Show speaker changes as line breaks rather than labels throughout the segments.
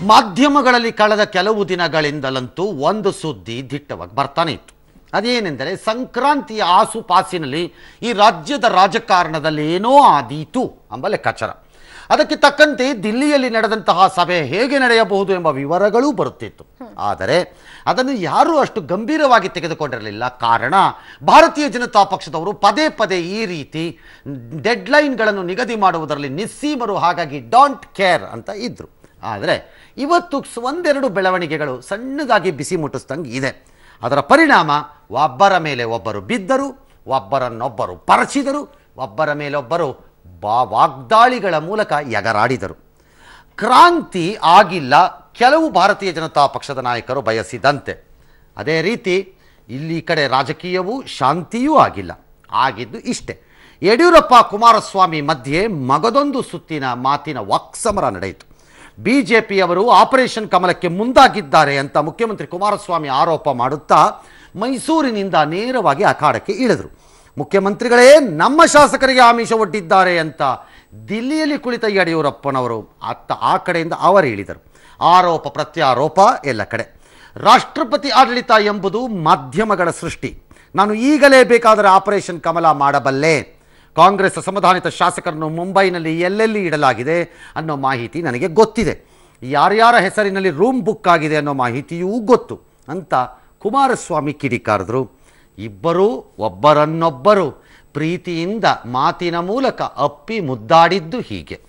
ಮಾಧ್ಯಮಗಳಲ್ಲಿ ಕಳೆದ ಕೆಲವು ದಿನಗಳಿಂದಲಂತೂ ಒಂದು ಸುದ್ದಿ ದಿಟ್ಟವಾಗಿ ಬರ್ತಾನೆ ಇತ್ತು ಅದೇನೆಂದರೆ ಸಂಕ್ರಾಂತಿಯ ಆಸುಪಾಸಿನಲ್ಲಿ ಈ ರಾಜ್ಯದ ರಾಜಕಾರಣದಲ್ಲಿ ಏನೋ ಆದೀತು ಎಂಬ ಲೆಕ್ಕಾಚಾರ ಅದಕ್ಕೆ ತಕ್ಕಂತೆ ದಿಲ್ಲಿಯಲ್ಲಿ ನಡೆದಂತಹ ಸಭೆ ಹೇಗೆ ನಡೆಯಬಹುದು ಎಂಬ ವಿವರಗಳೂ ಬರುತ್ತಿತ್ತು ಆದರೆ ಅದನ್ನು ಯಾರೂ ಅಷ್ಟು ಗಂಭೀರವಾಗಿ ತೆಗೆದುಕೊಂಡಿರಲಿಲ್ಲ ಕಾರಣ ಭಾರತೀಯ ಜನತಾ ಪಕ್ಷದವರು ಪದೇ ಪದೇ ಈ ರೀತಿ ಡೆಡ್ಲೈನ್ಗಳನ್ನು ನಿಗದಿ ಮಾಡುವುದರಲ್ಲಿ ನಿಸ್ಸೀಮರು ಹಾಗಾಗಿ ಡೋಂಟ್ ಕೇರ್ ಅಂತ ಇದ್ರು ಆದರೆ ಇವತ್ತು ಸ್- ಒಂದೆರಡು ಬೆಳವಣಿಗೆಗಳು ಸಣ್ಣದಾಗಿ ಬಿಸಿ ಮುಟ್ಟಿಸ್ದಂಗೆ ಇದೆ ಅದರ ಪರಿಣಾಮ ಒಬ್ಬರ ಮೇಲೆ ಒಬ್ಬರು ಬಿದ್ದರು ಒಬ್ಬರನ್ನೊಬ್ಬರು ಪರಚಿದರು ಒಬ್ಬರ ಮೇಲೊಬ್ಬರು ಬಾ ವಾಗ್ದಾಳಿಗಳ ಮೂಲಕ ಎಗರಾಡಿದರು ಕ್ರಾಂತಿ ಆಗಿಲ್ಲ ಕೆಲವು ಭಾರತೀಯ ಜನತಾ ಪಕ್ಷದ ನಾಯಕರು ಬಯಸಿದಂತೆ ಅದೇ ರೀತಿ ಇಲ್ಲಿ ಈ ಕಡೆ ರಾಜಕೀಯವೂ ಶಾಂತಿಯೂ ಆಗಿಲ್ಲ ಆಗಿದ್ದು ಇಷ್ಟೇ ಯಡಿಯೂರಪ್ಪ ಕುಮಾರಸ್ವಾಮಿ ಮಧ್ಯೆ ಮಗದೊಂದು ಸುತ್ತಿನ ಮಾತಿನ ವಾಕ್ಸಮರ ನಡೆಯಿತು ಬಿ ಜೆ ಪಿಯವರು ಆಪರೇಷನ್ ಕಮಲಕ್ಕೆ ಮುಂದಾಗಿದ್ದಾರೆ ಅಂತ ಮುಖ್ಯಮಂತ್ರಿ ಕುಮಾರಸ್ವಾಮಿ ಆರೋಪ ಮಾಡುತ್ತಾ ಮೈಸೂರಿನಿಂದ ನೇರವಾಗಿ ಅಖಾಡಕ್ಕೆ ಇಳಿದರು ಮುಖ್ಯಮಂತ್ರಿಗಳೇ ನಮ್ಮ ಶಾಸಕರಿಗೆ ಆಮಿಷ ಒಡ್ಡಿದ್ದಾರೆ ಅಂತ ದಿಲ್ಲಿಯಲ್ಲಿ ಕುಳಿತ ಯಡಿಯೂರಪ್ಪನವರು ಅತ್ತ ಆ ಕಡೆಯಿಂದ ಅವರು ಇಳಿದರು ಆರೋಪ ಪ್ರತ್ಯಾರೋಪ ಎಲ್ಲ ಕಡೆ ರಾಷ್ಟ್ರಪತಿ ಆಡಳಿತ ಎಂಬುದು ಮಾಧ್ಯಮಗಳ ಸೃಷ್ಟಿ ನಾನು ಈಗಲೇ ಬೇಕಾದರೆ ಆಪರೇಷನ್ ಕಮಲ ಮಾಡಬಲ್ಲೆ ಕಾಂಗ್ರೆಸ್ ಅಸಮಾಧಾನಿತ ಶಾಸಕರನ್ನು ಮುಂಬೈನಲ್ಲಿ ಎಲ್ಲೆಲ್ಲಿ ಇಡಲಾಗಿದೆ ಅನ್ನೋ ಮಾಹಿತಿ ನನಗೆ ಗೊತ್ತಿದೆ ಯಾರ್ಯಾರ ಹೆಸರಿನಲ್ಲಿ ರೂಮ್ ಬುಕ್ ಆಗಿದೆ ಅನ್ನೋ ಮಾಹಿತಿಯೂ ಗೊತ್ತು ಅಂತ ಕುಮಾರಸ್ವಾಮಿ ಕಿಡಿಕಾರಿದ್ರು ಇಬ್ಬರೂ ಒಬ್ಬರನ್ನೊಬ್ಬರು ಪ್ರೀತಿಯಿಂದ ಮಾತಿನ ಮೂಲಕ ಅಪ್ಪಿ ಮುದ್ದಾಡಿದ್ದು ಹೀಗೆ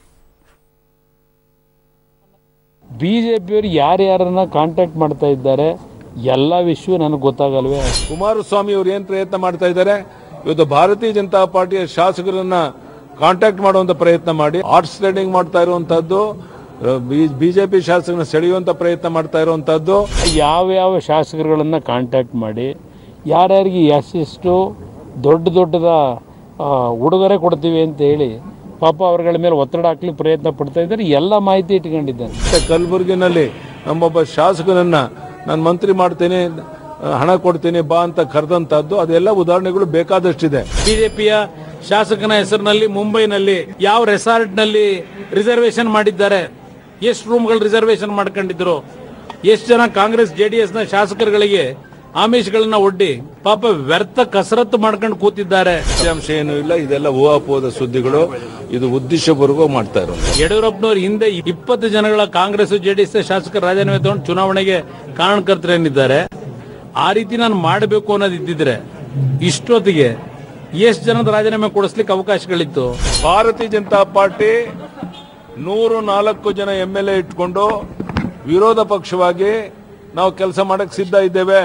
ಬಿ ಜೆ ಪಿಯವರು ಯಾರ್ಯಾರನ್ನ ಕಾಂಟ್ಯಾಕ್ಟ್ ಮಾಡ್ತಾ ಇದ್ದಾರೆ ಎಲ್ಲ ವಿಷಯ ನನಗೆ ಗೊತ್ತಾಗಲ್ವೇ
ಕುಮಾರಸ್ವಾಮಿ ಅವರು ಏನ್ ಪ್ರಯತ್ನ ಮಾಡ್ತಾ ಇದ್ದಾರೆ ಇವತ್ತು ಭಾರತೀಯ ಜನತಾ ಪಾರ್ಟಿಯ ಶಾಸಕರನ್ನ ಕಾಂಟ್ಯಾಕ್ಟ್ ಮಾಡುವಂತ ಪ್ರಯತ್ನ ಮಾಡಿ ಆರ್ಟ್ಸ್ ಟ್ರೇಡಿಂಗ್ ಮಾಡ್ತಾ ಇರುವಂತದ್ದು ಬಿಜೆಪಿ ಶಾಸಕರನ್ನ ಸೆಳೆಯುವಂತ ಪ್ರಯತ್ನ ಮಾಡ್ತಾ ಇರುವಂತದ್ದು
ಯಾವ ಯಾವ ಶಾಸಕರುಗಳನ್ನ ಕಾಂಟ್ಯಾಕ್ಟ್ ಮಾಡಿ ಯಾರ್ಯಾರಿಗೆ ಎಷ್ಟೆಷ್ಟು ದೊಡ್ಡ ದೊಡ್ಡದ ಆ, ಉಡುಗೊರೆ ಕೊಡ್ತೀವಿ ಅಂತ ಹೇಳಿ ಪಾಪ ಅವರುಗಳ ಮೇಲೆ ಒತ್ತಡ ಹಾಕ್ಲಿಕ್ಕೆ ಪ್ರಯತ್ನ ಪಡ್ತಾ ಇದ್ದಾರೆ ಎಲ್ಲ ಮಾಹಿತಿ ಇಟ್ಕೊಂಡಿದ್ದಾರೆ
ಮತ್ತೆ ಕಲಬುರಗಿನಲ್ಲಿ ನಮ್ಮೊಬ್ಬ ಶಾಸಕನನ್ನ ನಾನು ಮಂತ್ರಿ ಮಾಡ್ತೇನೆ ಹಣ ಕೊಡ್ತೀನಿ ಬಾ ಅಂತ ಕರೆದಂತದ್ದು ಅದೆಲ್ಲ ಉದಾಹರಣೆಗಳು ಬೇಕಾದಷ್ಟಿದೆ
ಬಿಜೆಪಿಯ ಶಾಸಕನ ಹೆಸರಿನಲ್ಲಿ ಮುಂಬೈನಲ್ಲಿ ಯಾವ ರೆಸಾರ್ಟ್ ನಲ್ಲಿ ರಿಸರ್ವೇಶನ್ ಮಾಡಿದ್ದಾರೆ ಎಷ್ಟು ರೂಮ್ಗಳು ರಿಸರ್ವೇಶನ್ ಮಾಡ್ಕೊಂಡಿದ್ರು ಎಷ್ಟು ಜನ ಕಾಂಗ್ರೆಸ್ ಜೆಡಿಎಸ್ ನ ಶಾಸಕರುಗಳಿಗೆ ಆಮಿಷಗಳನ್ನ ಒಡ್ಡಿ ಪಾಪ ವ್ಯರ್ಥ ಕಸರತ್ತು ಮಾಡ್ಕೊಂಡು ಕೂತಿದ್ದಾರೆ
ಅಂಶ ಏನು ಇಲ್ಲ ಇದೆಲ್ಲ ಊಹಾಪೋಹದ ಸುದ್ದಿಗಳು ಇದು ಉದ್ದೇಶಪೂರ್ವಕ ಮಾಡ್ತಾ ಇರೋದು
ಯಡಿಯೂರಪ್ಪನವ್ರ ಹಿಂದೆ ಇಪ್ಪತ್ತು ಜನಗಳ ಕಾಂಗ್ರೆಸ್ ಜೆಡಿಎಸ್ ಶಾಸಕರ ರಾಜೀನಾಮೆ ತಗೊಂಡು ಚುನಾವಣೆಗೆ ಕಾರಣಕರ್ತರೇನಿದ್ದಾರೆ ಆ ರೀತಿ ನಾನು ಮಾಡಬೇಕು ಅನ್ನೋದು ಇದ್ದಿದ್ರೆ ಇಷ್ಟೊತ್ತಿಗೆ ಎಷ್ಟು ಜನದ ರಾಜೀನಾಮೆ ಕೊಡಿಸ್ಲಿಕ್ಕೆ ಅವಕಾಶಗಳಿತ್ತು
ಭಾರತೀಯ ಜನತಾ ಪಾರ್ಟಿ ನೂರು ನಾಲ್ಕು ಜನ ಎಂ ಎಲ್ ಎ ಇಟ್ಕೊಂಡು ವಿರೋಧ ಪಕ್ಷವಾಗಿ ನಾವು ಕೆಲಸ ಮಾಡಕ್ ಸಿದ್ಧ ಇದ್ದೇವೆ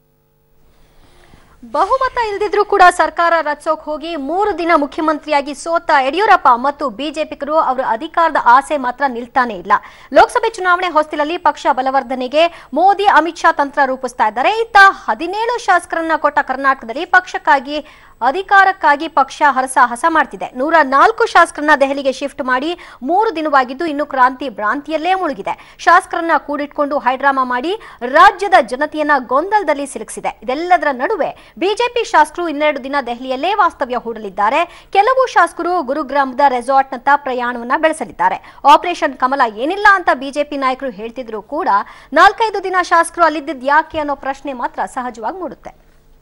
ಬಹುಮತ ಇಲ್ದಿದ್ರೂ ಕೂಡ ಸರ್ಕಾರ ರಚೋಕ್ ಹೋಗಿ ಮೂರು ದಿನ ಮುಖ್ಯಮಂತ್ರಿಯಾಗಿ ಸೋತ ಯಡಿಯೂರಪ್ಪ ಮತ್ತು ಬಿಜೆಪಿಗರು ಅವರ ಅಧಿಕಾರದ ಆಸೆ ಮಾತ್ರ ನಿಲ್ತಾನೆ ಇಲ್ಲ ಲೋಕಸಭೆ ಚುನಾವಣೆ ಹೊಸ್ತಿಲಲ್ಲಿ ಪಕ್ಷ ಬಲವರ್ಧನೆಗೆ ಮೋದಿ ಅಮಿತ್ ಶಾ ತಂತ್ರ ರೂಪಿಸ್ತಾ ಇದ್ದಾರೆ ಇತ್ತ ಹದಿನೇಳು ಶಾಸಕರನ್ನ ಕೊಟ್ಟ ಕರ್ನಾಟಕದಲ್ಲಿ ಪಕ್ಷಕ್ಕಾಗಿ ಅಧಿಕಾರಕ್ಕಾಗಿ ಪಕ್ಷ ಹರಸಾಹಸ ಮಾಡ್ತಿದೆ ನೂರ ನಾಲ್ಕು ಶಾಸಕರನ್ನ ದೆಹಲಿಗೆ ಶಿಫ್ಟ್ ಮಾಡಿ ಮೂರು ದಿನವಾಗಿದ್ದು ಇನ್ನು ಕ್ರಾಂತಿ ಭ್ರಾಂತಿಯಲ್ಲೇ ಮುಳುಗಿದೆ ಶಾಸಕರನ್ನ ಕೂಡಿಟ್ಕೊಂಡು ಹೈಡ್ರಾಮಾ ಮಾಡಿ ರಾಜ್ಯದ ಜನತೆಯನ್ನ ಗೊಂದಲದಲ್ಲಿ ಸಿಲುಕಿಸಿದೆ ಇದೆಲ್ಲದರ ನಡುವೆ ಬಿಜೆಪಿ ಶಾಸಕರು ಇನ್ನೆರಡು ದಿನ ದೆಹಲಿಯಲ್ಲೇ ವಾಸ್ತವ್ಯ ಹೂಡಲಿದ್ದಾರೆ ಕೆಲವು ಶಾಸಕರು ಗುರುಗ್ರಾಮದ ರೆಸಾರ್ಟ್ನತ್ತ ಪ್ರಯಾಣವನ್ನ ಬೆಳೆಸಲಿದ್ದಾರೆ ಆಪರೇಷನ್ ಕಮಲ ಏನಿಲ್ಲ ಅಂತ ಬಿಜೆಪಿ ನಾಯಕರು ಹೇಳ್ತಿದ್ರು ಕೂಡ ನಾಲ್ಕೈದು ದಿನ ಶಾಸಕರು ಅಲ್ಲಿದ್ದಿದ್ ಯಾಕೆ ಅನ್ನೋ ಪ್ರಶ್ನೆ ಮಾತ್ರ ಸಹಜವಾಗಿ ಮೂಡುತ್ತೆ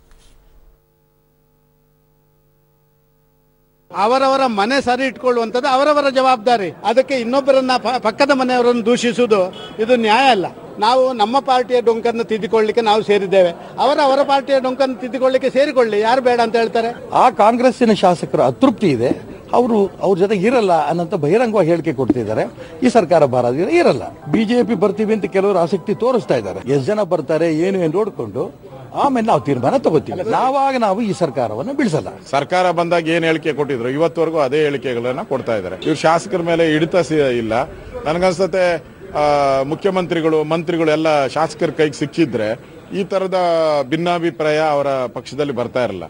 ಅವರವರ ಮನೆ ಸರಿ ಇಟ್ಕೊಳ್ಳುವಂಥದ್ದು ಅವರವರ ಜವಾಬ್ದಾರಿ ಅದಕ್ಕೆ ಇನ್ನೊಬ್ಬರನ್ನ ಪ- ಪಕ್ಕದ ಮನೆಯವರನ್ನು ದೂಷಿಸುವುದು ಇದು ನ್ಯಾಯ ಅಲ್ಲ ನಾವು ನಮ್ಮ ಪಾರ್ಟಿಯ ಡೊಂಕನ್ನು ತಿದ್ದಿಕೊಳ್ಳಿಕ್ಕೆ ನಾವು ಸೇರಿದ್ದೇವೆ ಅವರ ಅವರ ಪಾರ್ಟಿಯ ಡೊಂಕನ್ನು ತಿದ್ದಿಕೊಳ್ಳಿಕ್ಕೆ ಸೇರಿಕೊಳ್ಳಿ ಯಾರು ಬೇಡ ಅಂತ ಹೇಳ್ತಾರೆ
ಆ ಕಾಂಗ್ರೆಸ್ಸಿನ ಶಾಸಕರ ಅತೃಪ್ತಿ ಇದೆ ಅವರು ಅವ್ರ ಜೊತೆ ಇರಲ್ಲ ಅನ್ನಂತ ಬಹಿರಂಗವಾಗಿ ಹೇಳಿಕೆ ಕೊಡ್ತಿದ್ದಾರೆ ಈ ಸರ್ಕಾರ ಬರೋದಿಲ್ಲ ಇರಲ್ಲ ಬಿಜೆಪಿ ಬರ್ತೀವಿ ಅಂತ ಕೆಲವರು ಆಸಕ್ತಿ ತೋರಿಸ್ತಾ ಇದ್ದಾರೆ ಎಷ್ಟು ಜನ ಬರ್ತಾರೆ ಏನು ಏನು ನೋಡಿಕೊಂಡು ಆಮೇಲೆ ನಾವು ತೀರ್ಮಾನ ತಗೋತೀವಿ ನಾವಾಗ ನಾವು ಈ ಸರ್ಕಾರವನ್ನು ಬಿಡಿಸಲ್ಲ
ಸರ್ಕಾರ ಬಂದಾಗ ಏನ್ ಹೇಳಿಕೆ ಕೊಟ್ಟಿದ್ರು ಇವತ್ತವರೆಗೂ ಅದೇ ಹೇಳಿಕೆಗಳನ್ನ ಕೊಡ್ತಾ ಇದ್ದಾರೆ ಇವ್ರು ಶಾಸಕರ ಮೇಲೆ ಹಿಡಿತ ಸಿ- ಇಲ್ಲ ನನಗನ್ಸುತ್ತೆ ಆ, ಮುಖ್ಯಮಂತ್ರಿಗಳು ಮಂತ್ರಿಗಳು ಎಲ್ಲ ಶಾಸಕರ ಕೈಗೆ ಸಿಕ್ಕಿದ್ರೆ ಈ ತರದ ಭಿನ್ನಾಭಿಪ್ರಾಯ ಅವರ ಪಕ್ಷದಲ್ಲಿ ಬರ್ತಾ ಇರಲ್ಲ